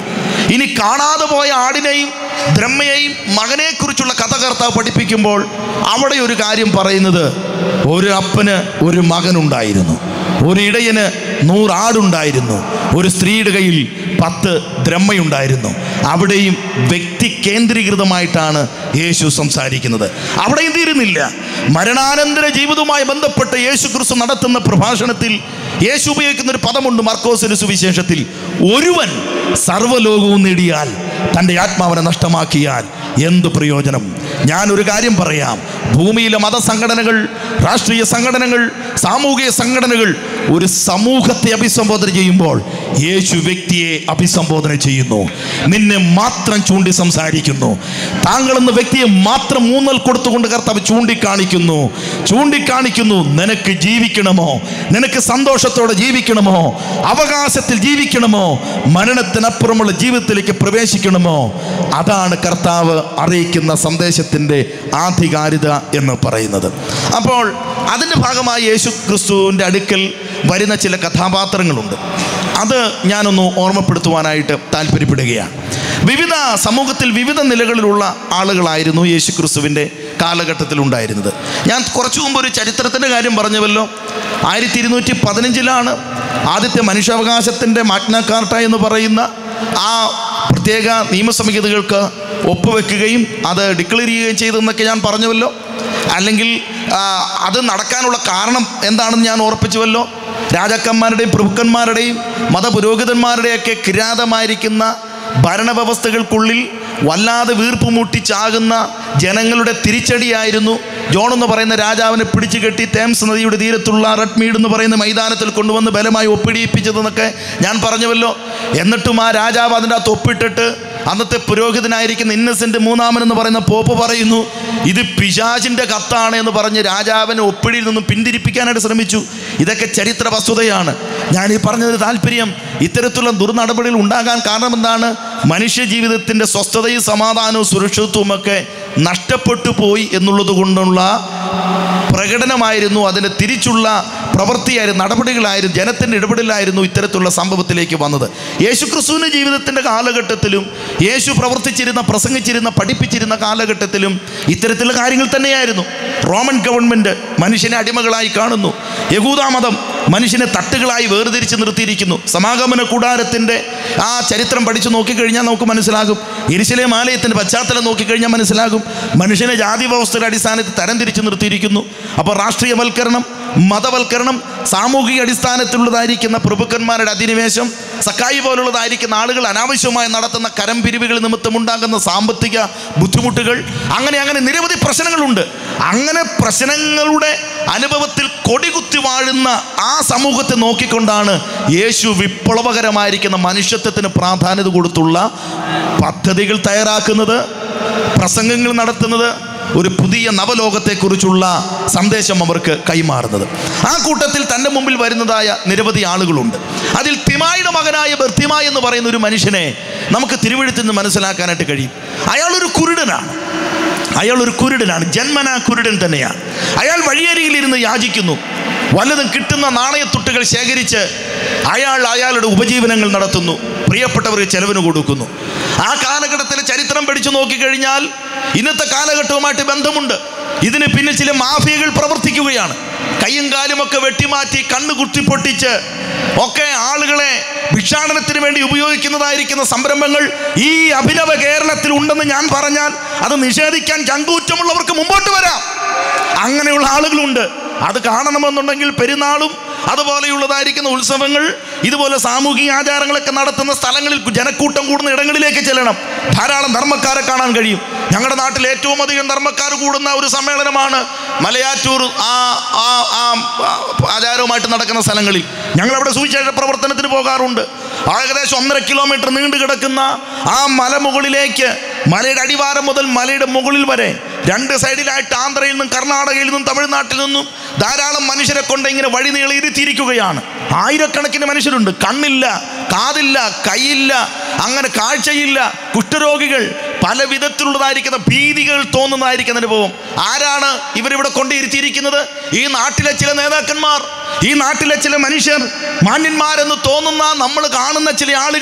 ഇനി കാണാതെ പോയ ആടിനെയും ദ്രമ്മയെയും മകനെക്കുറിച്ചുള്ള കഥ കർത്താവ് പഠിപ്പിക്കുമ്പോൾ അവിടെ ഒരു കാര്യം പറയുന്നത് ഒരു അപ്പന് ഒരു മകനുണ്ടായിരുന്നു ഒരു ഇടയന് നൂറാടുണ്ടായിരുന്നു ഒരു സ്ത്രീയുടെ കയ്യിൽ പത്ത് ദ്രമ്മയുണ്ടായിരുന്നു അവിടെയും വ്യക്തി കേന്ദ്രീകൃതമായിട്ടാണ് യേശു സംസാരിക്കുന്നത് അവിടെയും തീരുന്നില്ല മരണാനന്തര ജീവിതവുമായി ബന്ധപ്പെട്ട് യേശു ക്രിസ്തു നടത്തുന്ന പ്രഭാഷണത്തിൽ യേശു ഉപയോഗിക്കുന്ന ഒരു പദമുണ്ട് മർക്കോസിന് സുവിശേഷത്തിൽ ഒരുവൻ സർവ്വലോകവും നേടിയാൽ തൻ്റെ ആത്മാവിനെ നഷ്ടമാക്കിയാൽ എന്ത് പ്രയോജനം ഞാനൊരു കാര്യം പറയാം ഭൂമിയിലെ മതസംഘടനകൾ രാഷ്ട്രീയ സംഘടനകൾ സാമൂഹിക സംഘടനകൾ ഒരു സമൂഹത്തെ അഭിസംബോധന ചെയ്യുമ്പോൾ യേശു വ്യക്തിയെ അഭിസംബോധന ചെയ്യുന്നു നിന്നെ മാത്രം ചൂണ്ടി സംസാരിക്കുന്നു താങ്കൾ എന്ന വ്യക്തിയെ മാത്രം മൂന്നൽ കൊടുത്തുകൊണ്ട് കർത്താവ് ചൂണ്ടിക്കാണിക്കുന്നു ചൂണ്ടിക്കാണിക്കുന്നു നിനക്ക് ജീവിക്കണമോ നിനക്ക് സന്തോഷത്തോടെ ജീവിക്കണമോ അവകാശത്തിൽ ജീവിക്കണമോ മരണത്തിനപ്പുറമുള്ള ജീവിതത്തിലേക്ക് പ്രവേശിക്കണമോ അതാണ് കർത്താവ് അറിയിക്കുന്ന സന്ദേശത്തിൻ്റെ ആധികാരികത എന്ന് പറയുന്നത് അപ്പോൾ അതിൻ്റെ ഭാഗമായി യേശു ക്രിസ്തുവിൻ്റെ അടുക്കൽ വരുന്ന ചില കഥാപാത്രങ്ങളുണ്ട് അത് ഞാനൊന്ന് ഓർമ്മപ്പെടുത്തുവാനായിട്ട് താല്പര്യപ്പെടുകയാണ് വിവിധ സമൂഹത്തിൽ വിവിധ നിലകളിലുള്ള ആളുകളായിരുന്നു യേശു ക്രിസ്തുവിൻ്റെ കാലഘട്ടത്തിൽ ഉണ്ടായിരുന്നത് ഞാൻ കുറച്ചു മുമ്പ് ഒരു ചരിത്രത്തിൻ്റെ കാര്യം പറഞ്ഞുവല്ലോ ആയിരത്തി ഇരുന്നൂറ്റി പതിനഞ്ചിലാണ് ആദ്യത്തെ മനുഷ്യാവകാശത്തിൻ്റെ മാഗ്ന കാർട്ട എന്ന് പറയുന്ന ആ പ്രത്യേക നിയമസംഹിതകൾക്ക് ഒപ്പുവെക്കുകയും അത് ഡിക്ലെയർ ചെയ്യുകയും ചെയ്തെന്നൊക്കെ ഞാൻ പറഞ്ഞുവല്ലോ അല്ലെങ്കിൽ ആ, അത് നടക്കാനുള്ള കാരണം എന്താണെന്ന് ഞാൻ ഓർപ്പിച്ചുവല്ലോ രാജാക്കന്മാരുടെയും പ്രഭുക്കന്മാരുടെയും മതപുരോഹിതന്മാരുടെയൊക്കെ കിരാതമായിരിക്കുന്ന ഭരണവ്യവസ്ഥകൾക്കുള്ളിൽ വല്ലാതെ വീർപ്പ് മുട്ടിച്ചാകുന്ന ജനങ്ങളുടെ തിരിച്ചടിയായിരുന്നു ജോൺ എന്ന് പറയുന്ന രാജാവിനെ പിടിച്ചു കെട്ടി തേംസ് നദിയുടെ തീരത്തുള്ള റെഡ്മീഡ് എന്ന് പറയുന്ന മൈതാനത്തിൽ കൊണ്ടുവന്ന് ബലമായി ഒപ്പിടിയിപ്പിച്ചതെന്നൊക്കെ ഞാൻ പറഞ്ഞുവല്ലോ എന്നിട്ടും ആ രാജാവ് അതിൻ്റെ അകത്ത് ഒപ്പിട്ടിട്ട് അന്നത്തെ പുരോഹിതനായിരിക്കുന്ന ഇന്നസെന്റ് മൂന്നാമൻ എന്ന് പറയുന്ന പോപ്പ് പറയുന്നു ഇത് പിശാചിന്റെ കത്താണ് എന്ന് പറഞ്ഞ് രാജാവിനെ ഒപ്പിടിയിൽ നിന്നും പിന്തിരിപ്പിക്കാനായിട്ട് ശ്രമിച്ചു ഇതൊക്കെ ചരിത്ര വസ്തുതയാണ് ഞാൻ ഈ പറഞ്ഞതിന് താല്പര്യം ഇത്തരത്തിലുള്ള ദുർനടപടികൾ ഉണ്ടാകാൻ കാരണം എന്താണ് മനുഷ്യ ജീവിതത്തിൻ്റെ സ്വസ്ഥതയും സമാധാനവും സുരക്ഷിതത്വവും ഒക്കെ നഷ്ടപ്പെട്ടു പോയി എന്നുള്ളത് കൊണ്ടുള്ള പ്രകടനമായിരുന്നു അതിന് തിരിച്ചുള്ള പ്രവൃത്തിയായിരുന്നു നടപടികളായിരുന്നു ജനത്തിൻ്റെ ഇടപെടലായിരുന്നു ഇത്തരത്തിലുള്ള സംഭവത്തിലേക്ക് വന്നത് യേശുക്രിസ്തുവിൻ്റെ ജീവിതത്തിൻ്റെ കാലഘട്ടത്തിലും യേശു പ്രവർത്തിച്ചിരുന്ന പ്രസംഗിച്ചിരുന്ന പഠിപ്പിച്ചിരുന്ന കാലഘട്ടത്തിലും ഇത്തരത്തിലുള്ള കാര്യങ്ങൾ തന്നെയായിരുന്നു റോമൻ ഗവൺമെൻറ് മനുഷ്യനെ അടിമകളായി കാണുന്നു യഹൂദാമതം മനുഷ്യനെ തട്ടുകളായി വേർതിരിച്ച് നിർത്തിയിരിക്കുന്നു സമാഗമന കൂടാരത്തിൻ്റെ ആ ചരിത്രം പഠിച്ചു നോക്കിക്കഴിഞ്ഞാൽ നമുക്ക് മനസ്സിലാകും എരിശിലേം ആലയത്തിൻ്റെ പശ്ചാത്തലം നോക്കിക്കഴിഞ്ഞാൽ മനസ്സിലാകും മനുഷ്യനെ ജാതി വ്യവസ്ഥയുടെ അടിസ്ഥാനത്തിൽ തരംതിരിച്ച് നിർത്തിയിരിക്കുന്നു അപ്പോൾ രാഷ്ട്രീയവൽക്കരണം മതവൽക്കരണം സാമൂഹിക അടിസ്ഥാനത്തിലുള്ളതായിരിക്കുന്ന പ്രഭുക്കന്മാരുടെ അധിനിവേശം സക്കായി പോലുള്ളതായിരിക്കുന്ന ആളുകൾ അനാവശ്യമായി നടത്തുന്ന കരം പിരിവുകൾ നിമിത്തമുണ്ടാകുന്ന സാമ്പത്തിക ബുദ്ധിമുട്ടുകൾ അങ്ങനെ അങ്ങനെ നിരവധി പ്രശ്നങ്ങളുണ്ട് അങ്ങനെ പ്രശ്നങ്ങളുടെ അനുഭവത്തിൽ കൊടികുത്തി വാഴുന്ന ആ സമൂഹത്തെ നോക്കിക്കൊണ്ടാണ് യേശു വിപ്ലവകരമായിരിക്കുന്ന മനുഷ്യത്വത്തിന് പ്രാധാന്യത കൊടുത്തുള്ള പദ്ധതികൾ തയ്യാറാക്കുന്നത് പ്രസംഗങ്ങൾ നടത്തുന്നത് ഒരു പുതിയ നവലോകത്തെക്കുറിച്ചുള്ള സന്ദേശം അവർക്ക് കൈമാറുന്നത് ആ കൂട്ടത്തിൽ തൻ്റെ മുമ്പിൽ വരുന്നതായ നിരവധി ആളുകളുണ്ട് അതിൽ തിമായുടെ മകനായ ബർത്തിമായി എന്ന് പറയുന്ന ഒരു മനുഷ്യനെ നമുക്ക് തിരുവഴുത്തിൽ നിന്ന് മനസ്സിലാക്കാനായിട്ട് കഴിയും അയാൾ ഒരു കുരുടനാണ് അയാൾ ഒരു കുരുടനാണ് ജന്മനാ കുരുടൻ തന്നെയാണ് അയാൾ വഴിയരികിലിരുന്ന് യാചിക്കുന്നു വല്ലതും കിട്ടുന്ന നാണയത്തുട്ടുകൾ ശേഖരിച്ച് അയാൾ അയാളുടെ ഉപജീവനങ്ങൾ നടത്തുന്നു പ്രിയപ്പെട്ടവർക്ക് ചെലവിന് കൊടുക്കുന്നു ആ കാലഘട്ടത്തിലെ ചരിത്രം പഠിച്ചു നോക്കിക്കഴിഞ്ഞാൽ ഇന്നത്തെ കാലഘട്ടവുമായിട്ട് ബന്ധമുണ്ട് ഇതിന് പിന്നിൽ ചില മാഫിയകൾ പ്രവർത്തിക്കുകയാണ് കൈയും കാലും ഒക്കെ വെട്ടിമാറ്റി കണ്ണ് കുത്തിപ്പൊട്ടിച്ച് ഒക്കെ ആളുകളെ ഭിക്ഷാടനത്തിന് വേണ്ടി ഉപയോഗിക്കുന്നതായിരിക്കുന്ന സംരംഭങ്ങൾ ഈ അഭിനവ കേരളത്തിൽ ഉണ്ടെന്ന് ഞാൻ പറഞ്ഞാൽ അത് നിഷേധിക്കാൻ ചങ്കൂറ്റമുള്ളവർക്ക് മുമ്പോട്ട് വരാം അങ്ങനെയുള്ള ആളുകളുണ്ട് അത് കാണണമെന്നുണ്ടെങ്കിൽ പെരുന്നാളും അതുപോലെയുള്ളതായിരിക്കുന്ന ഉത്സവങ്ങൾ ഇതുപോലെ സാമൂഹിക ആചാരങ്ങളൊക്കെ നടത്തുന്ന സ്ഥലങ്ങളിൽ ജനക്കൂട്ടം കൂടുന്ന ഇടങ്ങളിലേക്ക് ചെല്ലണം ധാരാളം ധർമ്മക്കാരെ കാണാൻ കഴിയും ഞങ്ങളുടെ നാട്ടിൽ ഏറ്റവും അധികം ധർമ്മക്കാർ കൂടുന്ന ഒരു സമ്മേളനമാണ് മലയാറ്റൂർ ആ ആ ആ ആചാരവുമായിട്ട് നടക്കുന്ന സ്ഥലങ്ങളിൽ ഞങ്ങളവിടെ സുവിശേഷ പ്രവർത്തനത്തിന് പോകാറുണ്ട് ഏകദേശം ഒന്നര കിലോമീറ്റർ നീണ്ടു കിടക്കുന്ന ആ മലമുകളിലേക്ക് മലയുടെ അടിവാരം മുതൽ മലയുടെ മുകളിൽ വരെ രണ്ട് സൈഡിലായിട്ട് ആന്ധ്രയിൽ നിന്നും കർണാടകയിൽ നിന്നും തമിഴ്നാട്ടിൽ നിന്നും ധാരാളം മനുഷ്യരെ കൊണ്ട് ഇങ്ങനെ വഴി നീളി ഇരുത്തിയിരിക്കുകയാണ് ആയിരക്കണക്കിന് മനുഷ്യരുണ്ട് കണ്ണില്ല കാതില്ല കൈയില്ല അങ്ങനെ കാഴ്ചയില്ല കുഷ്ഠരോഗികൾ പല വിധത്തിലുള്ളതായിരിക്കുന്ന ഭീതികൾ തോന്നുന്നതായിരിക്കുന്ന അനുഭവം ആരാണ് ഇവരിവിടെ കൊണ്ടിരുത്തിയിരിക്കുന്നത് ഈ നാട്ടിലെ ചില നേതാക്കന്മാർ ഈ നാട്ടിലെ ചില മനുഷ്യർ മാന്യന്മാരെന്ന് തോന്നുന്ന നമ്മൾ കാണുന്ന ചില ആളുകൾ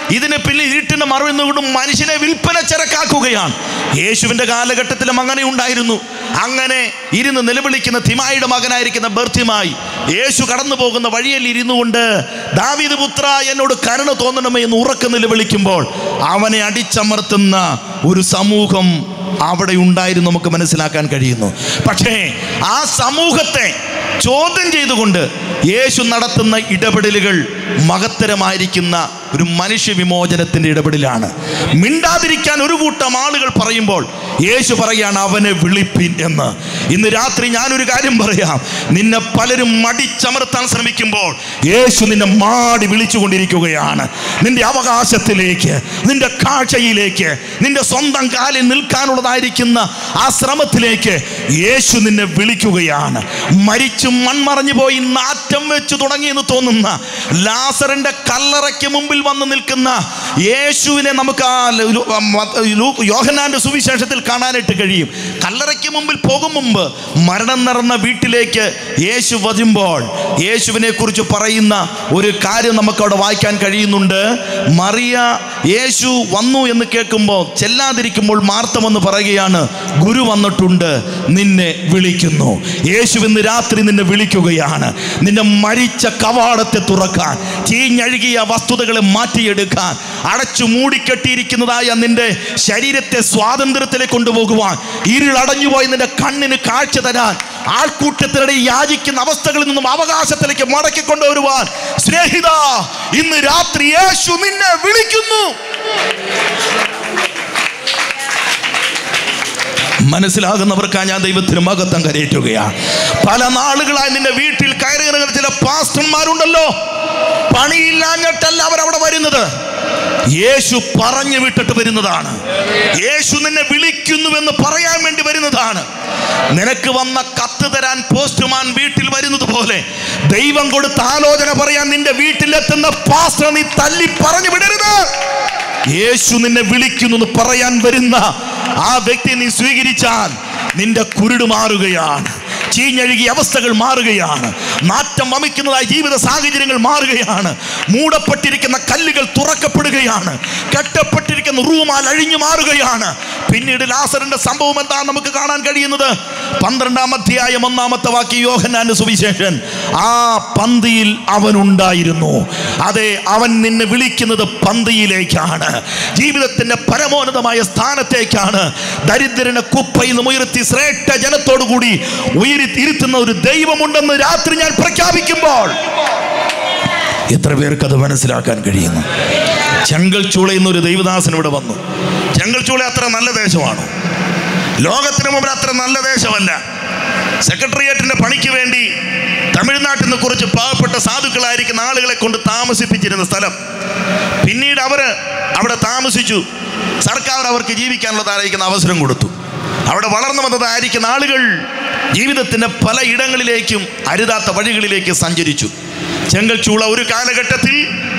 ഇതിന് പിന്നിൽ ഇരുട്ടിന്റെ മറവിൽ നിന്നുകൊണ്ടും മനുഷ്യനെ വിൽപ്പന ചരക്കാക്കുകയാണ് യേശുവിന്റെ കാലഘട്ടത്തിലും അങ്ങനെ ഉണ്ടായിരുന്നു അങ്ങനെ ഇരുന്ന് നിലവിളിക്കുന്ന തിമായിയുടെ മകനായിരിക്കുന്ന ബർത്തിമായി യേശു കടന്നു പോകുന്ന വഴിയിൽ ഇരുന്നു കൊണ്ട് ദാവീദ് പുത്ര എന്നോട് കരുണ തോന്നണമേ എന്ന് ഉറക്കം നിലവിളിക്കുമ്പോൾ അവനെ അടിച്ചമർത്തുന്ന ഒരു സമൂഹം അവിടെ ഉണ്ടായിരുന്നു നമുക്ക് മനസ്സിലാക്കാൻ കഴിയുന്നു പക്ഷേ ആ സമൂഹത്തെ ചോദ്യം ചെയ്തുകൊണ്ട് യേശു നടത്തുന്ന ഇടപെടലുകൾ മഹത്തരമായിരിക്കുന്ന ഒരു മനുഷ്യ വിമോചനത്തിൻ്റെ ഇടപെടലാണ് മിണ്ടാതിരിക്കാൻ ഒരു കൂട്ടം ആളുകൾ പറയുമ്പോൾ യേശു പറയാണ് അവനെ വിളിപ്പിൻ എന്ന് ഇന്ന് രാത്രി ഞാനൊരു കാര്യം പറയാം നിന്നെ പലരും മടിച്ചമർത്താൻ ശ്രമിക്കുമ്പോൾ യേശു നിന്നെ മാടി വിളിച്ചുകൊണ്ടിരിക്കുകയാണ് നിന്റെ അവകാശത്തിലേക്ക് നിന്റെ കാഴ്ചയിലേക്ക് നിന്റെ സ്വന്തം കാലിൽ നിൽക്കാനുള്ളതായിരിക്കുന്ന ആ ശ്രമത്തിലേക്ക് യേശു നിന്നെ വിളിക്കുകയാണ് മരിച്ചു മൺമറഞ്ഞു പോയി നാറ്റം വെച്ച് തുടങ്ങിയെന്ന് തോന്നുന്ന ലാസറിന്റെ കല്ലറയ്ക്ക് മുമ്പിൽ വന്ന് നിൽക്കുന്ന യേശുവിനെ നമുക്ക് ആ ലു- ലു- യോഹന്നാന്റെ സുവിശേഷത്തിൽ കാണാനായിട്ട് കഴിയും കല്ലറയ്ക്ക് മുമ്പിൽ പോകും മുമ്പ് മരണം നിറഞ്ഞ വീട്ടിലേക്ക് യേശു വരുമ്പോൾ യേശുവിനെ കുറിച്ച് പറയുന്ന ഒരു കാര്യം നമുക്ക് അവിടെ വായിക്കാൻ കഴിയുന്നുണ്ട് മറിയ യേശു വന്നു എന്ന് കേൾക്കുമ്പോൾ ചെല്ലാതിരിക്കുമ്പോൾ മാർത്തമെന്ന് പറയുകയാണ് ഗുരു വന്നിട്ടുണ്ട് നിന്നെ വിളിക്കുന്നു യേശു ഇന്ന് രാത്രി നിന്നെ വിളിക്കുകയാണ് നിന്നെ മരിച്ച കവാടത്തെ തുറക്കാൻ ചീഞ്ഞഴുകിയ വസ്തുതകളെ മാറ്റിയെടുക്കാൻ അടച്ചു മൂടിക്കെട്ടിയിരിക്കുന്നതായ നിന്റെ ശരീരത്തെ സ്വാതന്ത്ര്യത്തിലേക്ക് കൊണ്ടുപോകുവാൻ ഇരുളടഞ്ഞുപോയി നിന്റെ കണ്ണിന് കാഴ്ച തരാൻ ആൾക്കൂട്ടത്തിനിടെ യാചിക്കുന്ന അവസ്ഥകളിൽ നിന്നും അവകാശത്തിലേക്ക് മടക്കി കൊണ്ടുവരുവാൻ സ്നേഹിത ഇന്ന് രാത്രി യേശു നിന്നെ വിളിക്കുന്നു മനസ്സിലാകുന്നവർക്കാ ഞാൻ ദൈവത്തിന് മകത്വം കരയേറ്റുകയാണ് പല നാളുകളായി നിന്റെ വീട്ടിൽ കയറി ഇറങ്ങുന്ന ചില പാസ്റ്റർമാരുണ്ടല്ലോ പണിയില്ലാഞ്ഞിട്ടല്ല അവരവിടെ വരുന്നത് യേശു പറഞ്ഞു വിട്ടിട്ട് വരുന്നതാണ് യേശു നിന്നെ വിളിക്കുന്നുവെന്ന് പറയാൻ വേണ്ടി വരുന്നതാണ് നിനക്ക് വന്ന കത്ത് തരാൻ പോസ്റ്റ്മാൻ വീട്ടിൽ വരുന്നത് പോലെ ദൈവം കൊടുത്ത ആലോചന പറയാൻ നിന്റെ വീട്ടിലെത്തുന്ന പാസ്റ്റർ നീ തല്ലി പറഞ്ഞു വിടരുത് യേശു നിന്നെ വിളിക്കുന്നു എന്ന് പറയാൻ വരുന്ന ആ വ്യക്തിയെ നീ സ്വീകരിച്ചാൽ നിന്റെ കുരുട് മാറുകയാണ് ചീഞ്ഞഴുകിയ അവസ്ഥകൾ മാറുകയാണ് നാറ്റം വമിക്കുന്നതായ ജീവിത സാഹചര്യങ്ങൾ മാറുകയാണ് മൂടപ്പെട്ടിരിക്കുന്ന കല്ലുകൾ തുറക്കപ്പെടുകയാണ് കെട്ടപ്പെട്ടിരിക്കുന്ന റൂമാൽ അഴിഞ്ഞു മാറുകയാണ് പിന്നീട് ലാസറിന്റെ സംഭവം എന്താ നമുക്ക് കാണാൻ കഴിയുന്നത് പന്ത്രണ്ടാം അധ്യായം ഒന്നാമത്തെ വാക്യ യോഹന്നാന്റെ സുവിശേഷൻ ആ പന്തിയിൽ അവൻ ഉണ്ടായിരുന്നു അതെ അവൻ നിന്നെ വിളിക്കുന്നത് പന്തിയിലേക്കാണ് ജീവിതത്തിന്റെ പരമോന്നതമായ സ്ഥാനത്തേക്കാണ് ദരിദ്രനെ കുപ്പയിൽ നിന്ന് ഉയർത്തി ശ്രേഷ്ഠ ജനത്തോടു കൂടി ഉയരി ഇരുത്തുന്ന ഒരു ദൈവമുണ്ടെന്ന് രാത്രി ഞാൻ പ്രഖ്യാപിക്കുമ്പോൾ എത്ര പേർക്ക് അത് മനസ്സിലാക്കാൻ കഴിയുന്നു ചെങ്കൽ ചൂളയുന്ന ഒരു ദൈവദാസൻ ഇവിടെ വന്നു ചെങ്കൽ ചൂള അത്ര നല്ല ദേശമാണോ ലോകത്തിന് മുമ്പിൽ അത്ര നല്ല ദേശമല്ല സെക്രട്ടേറിയറ്റിന്റെ പണിക്ക് വേണ്ടി തമിഴ്നാട്ടിൽ നിന്ന് കുറച്ച് പാവപ്പെട്ട സാധുക്കളായിരിക്കുന്ന ആളുകളെ കൊണ്ട് താമസിപ്പിച്ചിരുന്ന സ്ഥലം പിന്നീട് അവര് അവിടെ താമസിച്ചു സർക്കാർ അവർക്ക് ജീവിക്കാനുള്ളതായിരിക്കുന്ന അവസരം കൊടുത്തു അവിടെ വളർന്നു വന്നതായിരിക്കുന്ന ആളുകൾ ജീവിതത്തിന്റെ പല ഇടങ്ങളിലേക്കും അരുതാത്ത വഴികളിലേക്ക് സഞ്ചരിച്ചു ചെങ്കൽ ചൂള ഒരു കാലഘട്ടത്തിൽ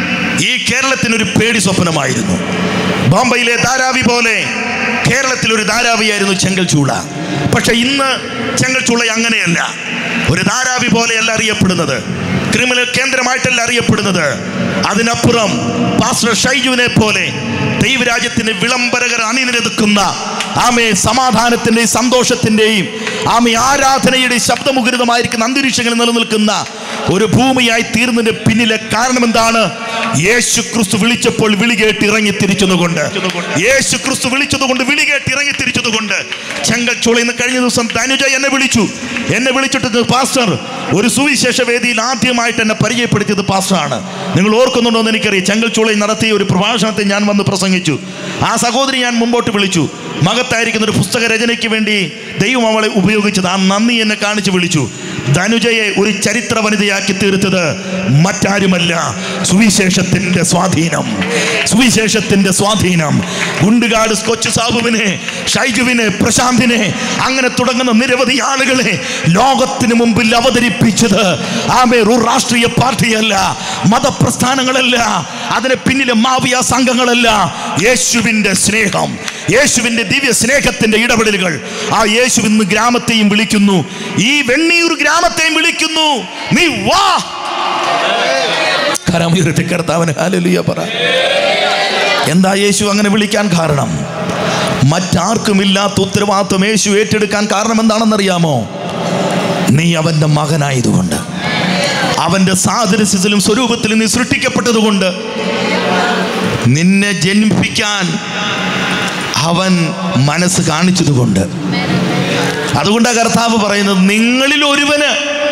ഈ കേരളത്തിനൊരു പേടി സ്വപ്നമായിരുന്നു ബോംബെയിലെ ധാരാവി പോലെ കേരളത്തിൽ ഒരു ധാരാവിയായിരുന്നു ചെങ്കൽ ചൂള പക്ഷെ ഇന്ന് ചെങ്കൽ ചൂള അങ്ങനെയല്ല ഒരു ധാരാവി പോലെയല്ല അറിയപ്പെടുന്നത് ക്രിമിനൽ കേന്ദ്രമായിട്ടല്ല അറിയപ്പെടുന്നത് അതിനപ്പുറം പാസ്റ്റർ ഷൈജുവിനെ പോലെ ദൈവരാജ്യത്തിന് വിളംബരകർ അണിനിരക്കുന്ന ആമേ സമാധാനത്തിന്റെയും സന്തോഷത്തിന്റെയും ആമേ ആരാധനയുടെ ശബ്ദമുഖരിതമായിരിക്കുന്ന അന്തരീക്ഷങ്ങളിൽ നിലനിൽക്കുന്ന ഒരു ഭൂമിയായി തീർന്നതിന്റെ പിന്നിലെ കാരണം എന്താണ് യേശു ക്രിസ്തു വിളിച്ചപ്പോൾ വിളി കേട്ട് ഇറങ്ങി തിരിച്ചതുകൊണ്ട് യേശു ക്രിസ്തു വിളിച്ചതുകൊണ്ട് വിളി കേട്ട് ഇറങ്ങി തിരിച്ചതുകൊണ്ട് ചെങ്കൽ ചുളയിൽ നിന്ന് കഴിഞ്ഞ ദിവസം ധനുജ എന്നെ വിളിച്ചു എന്നെ വിളിച്ചിട്ട് പാസ്റ്റർ ഒരു സുവിശേഷ വേദിയിൽ ആദ്യമായിട്ട് എന്നെ പരിചയപ്പെടുത്തിയത് പാസ്റ്ററാണ് നിങ്ങൾ ഓർക്കുന്നുണ്ടോ എന്ന് എനിക്കറിയാം ചെങ്കൽ ചുളയിൽ നടത്തിയ ഒരു പ്രഭാഷണത്തെ ഞാൻ വന്ന് പ്രസംഗിച്ചു ആ സഹോദരി ഞാൻ മുമ്പോട്ട് വിളിച്ചു മകത്തായിരിക്കുന്ന ഒരു പുസ്തക രചനയ്ക്ക് വേണ്ടി ദൈവം അവളെ ഉപയോഗിച്ചത് ആ നന്ദി എന്നെ കാണിച്ച് വിളിച്ചു ധനുജയെ ഒരു ചരിത്ര വനിതയാക്കി തീർത്തത് മറ്റാരുമല്ല സുവിശേഷത്തിന്റെ സ്വാധീനം സുവിശേഷത്തിന്റെ സ്വാധീനം ഗുണ്ടുകാട് കൊച്ചു സാബുവിനെ ഷൈജുവിനെ പ്രശാന്തിനെ അങ്ങനെ തുടങ്ങുന്ന നിരവധി ആളുകളെ ലോകത്തിന് മുമ്പിൽ അവതരിപ്പിച്ചത് ആമേ ഒരു രാഷ്ട്രീയ പാർട്ടിയല്ല മതപ്രസ്ഥാനങ്ങളല്ല അതിന് പിന്നിലെ മാവിയ സംഘങ്ങളല്ല യേശുവിന്റെ സ്നേഹം യേശുവിന്റെ ദിവ്യ സ്നേഹത്തിന്റെ ഇടപെടലുകൾ ആ യേശു ഇന്ന് ഗ്രാമത്തെയും വിളിക്കുന്നു ഈ വെണ്ണീർ ഗ്രാമത്തെയും വിളിക്കുന്നു നീ വാ കരമുയർത്തി കർത്താവിന് ഹാലലുയ പറ എന്താ യേശു അങ്ങനെ വിളിക്കാൻ കാരണം മറ്റാർക്കുമില്ലാത്ത ഉത്തരവാദിത്വം യേശു ഏറ്റെടുക്കാൻ കാരണം എന്താണെന്നറിയാമോ നീ അവൻ്റെ മകനായതുകൊണ്ട് അവൻ്റെ സാദൃശ്യത്തിലും സ്വരൂപത്തിലും നീ സൃഷ്ടിക്കപ്പെട്ടതുകൊണ്ട് നിന്നെ ജനിപ്പിക്കാൻ അവൻ മനസ്സ് കാണിച്ചതുകൊണ്ട് അതുകൊണ്ടാണ് കർത്താവ് പറയുന്നത് നിങ്ങളിൽ ഒരുവന്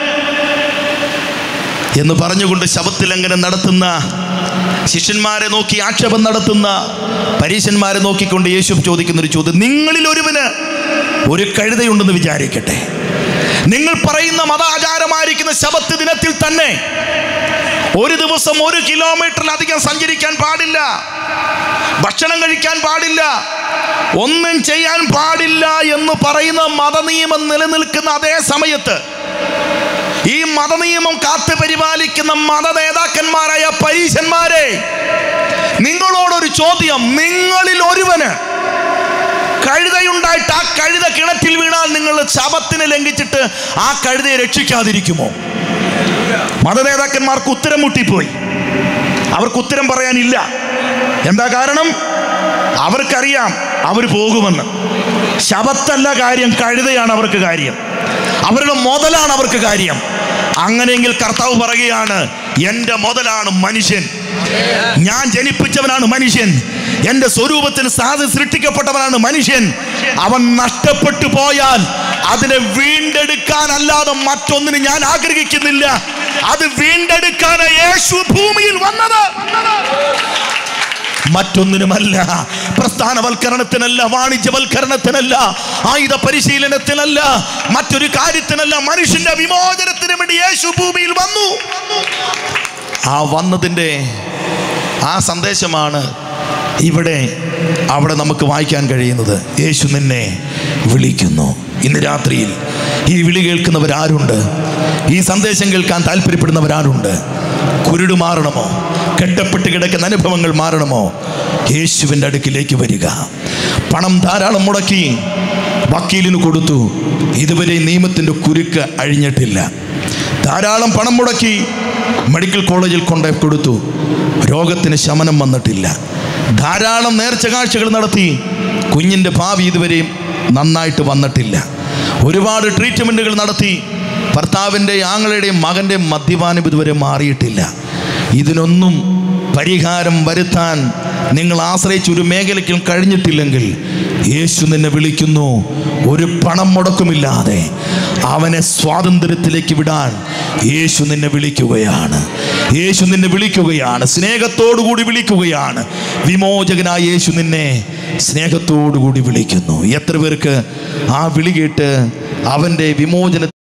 എന്ന് പറഞ്ഞുകൊണ്ട് ശബത്തിലംഘനം നടത്തുന്ന ശിഷ്യന്മാരെ നോക്കി ആക്ഷേപം നടത്തുന്ന പരീശന്മാരെ നോക്കിക്കൊണ്ട് യേശു ചോദിക്കുന്ന ഒരു ചോദ്യം നിങ്ങളിൽ ഒരുവന് ഒരു കഴുതയുണ്ടെന്ന് വിചാരിക്കട്ടെ നിങ്ങൾ പറയുന്ന മതാചാരമായിരിക്കുന്ന ശബത്ത് ദിനത്തിൽ തന്നെ ഒരു ദിവസം ഒരു കിലോമീറ്ററിലധികം സഞ്ചരിക്കാൻ പാടില്ല ഭക്ഷണം കഴിക്കാൻ പാടില്ല ഒന്നും ചെയ്യാൻ പാടില്ല എന്ന് പറയുന്ന മതനിയമം നിലനിൽക്കുന്ന അതേ സമയത്ത് ഈ മതനിയമം കാത്തു പരിപാലിക്കുന്ന മത നേതാക്കന്മാരായ പരീശന്മാരെ നിങ്ങളോടൊരു ചോദ്യം നിങ്ങളിൽ ഒരുവന് കഴുതയുണ്ടായിട്ട് ആ കഴുത കിണറ്റിൽ വീണാൽ നിങ്ങൾ ശബത്തിനെ ലംഘിച്ചിട്ട് ആ കഴുതയെ രക്ഷിക്കാതിരിക്കുമോ മതനേതാക്കന്മാർക്ക് ഉത്തരം മുട്ടിപ്പോയി അവർക്ക് ഉത്തരം പറയാനില്ല എന്താ കാരണം അവർക്കറിയാം അവർ പോകുമെന്ന് ശബത്തല്ല കാര്യം കഴുതയാണ് അവർക്ക് കാര്യം അവരുടെ മുതലാണ് അവർക്ക് കാര്യം അങ്ങനെയെങ്കിൽ കർത്താവ് പറയുകയാണ് എൻ്റെ മുതലാണ് മനുഷ്യൻ ഞാൻ ജനിപ്പിച്ചവനാണ് മനുഷ്യൻ എൻ്റെ സ്വരൂപത്തിന് സാധി സൃഷ്ടിക്കപ്പെട്ടവനാണ് മനുഷ്യൻ അവൻ നഷ്ടപ്പെട്ടു പോയാൽ അതിനെ വീണ്ടെടുക്കാനല്ലാതെ മറ്റൊന്നിന് ഞാൻ ആഗ്രഹിക്കുന്നില്ല അത് വീണ്ടെടുക്കാണ് യേശു ഭൂമിയിൽ വന്നത് മറ്റൊന്നിനുമല്ല പ്രസ്ഥാനവൽക്കരണത്തിനല്ല വാണിജ്യവൽക്കരണത്തിനല്ല ആയുധ പരിശീലനത്തിനല്ല മറ്റൊരു കാര്യത്തിനല്ല മനുഷ്യന്റെ വിമോചനത്തിന് വേണ്ടി യേശു ഭൂമിയിൽ വന്നു ആ വന്നതിൻ്റെ ആ സന്ദേശമാണ് ഇവിടെ അവിടെ നമുക്ക് വായിക്കാൻ കഴിയുന്നത് യേശു നിന്നെ വിളിക്കുന്നു ഇന്ന് രാത്രിയിൽ ഈ വിളി കേൾക്കുന്നവരാരുണ്ട് ഈ സന്ദേശം കേൾക്കാൻ താല്പര്യപ്പെടുന്നവരാരുണ്ട് കുരുട് മാറണമോ കെട്ടപ്പെട്ട് കിടക്കുന്ന അനുഭവങ്ങൾ മാറണമോ യേശുവിൻ്റെ അടുക്കിലേക്ക് വരിക പണം ധാരാളം മുടക്കി വക്കീലിന് കൊടുത്തു ഇതുവരെ നിയമത്തിൻ്റെ കുരുക്ക് അഴിഞ്ഞിട്ടില്ല ധാരാളം പണം മുടക്കി മെഡിക്കൽ കോളേജിൽ കൊണ്ടു കൊടുത്തു രോഗത്തിന് ശമനം വന്നിട്ടില്ല ധാരാളം നേർച്ച കാഴ്ചകൾ നടത്തി കുഞ്ഞിൻ്റെ ഭാവി ഇതുവരെയും നന്നായിട്ട് വന്നിട്ടില്ല ഒരുപാട് ട്രീറ്റ്മെൻറ്റുകൾ നടത്തി ഭർത്താവിൻ്റെ ആങ്ങളുടെയും മകൻ്റെയും മദ്യപാനം ഇതുവരെ മാറിയിട്ടില്ല ഇതിനൊന്നും പരിഹാരം വരുത്താൻ നിങ്ങൾ ആശ്രയിച്ച ഒരു മേഖലയ്ക്കും കഴിഞ്ഞിട്ടില്ലെങ്കിൽ യേശു നിന്നെ വിളിക്കുന്നു ഒരു പണം മുടക്കുമില്ലാതെ അവനെ സ്വാതന്ത്ര്യത്തിലേക്ക് വിടാൻ യേശു നിന്നെ വിളിക്കുകയാണ് യേശു നിന്നെ വിളിക്കുകയാണ് സ്നേഹത്തോടുകൂടി വിളിക്കുകയാണ് വിമോചകനായ യേശു നിന്നെ സ്നേഹത്തോടുകൂടി വിളിക്കുന്നു എത്ര പേർക്ക് ആ വിളി കേട്ട് അവൻ്റെ വിമോചന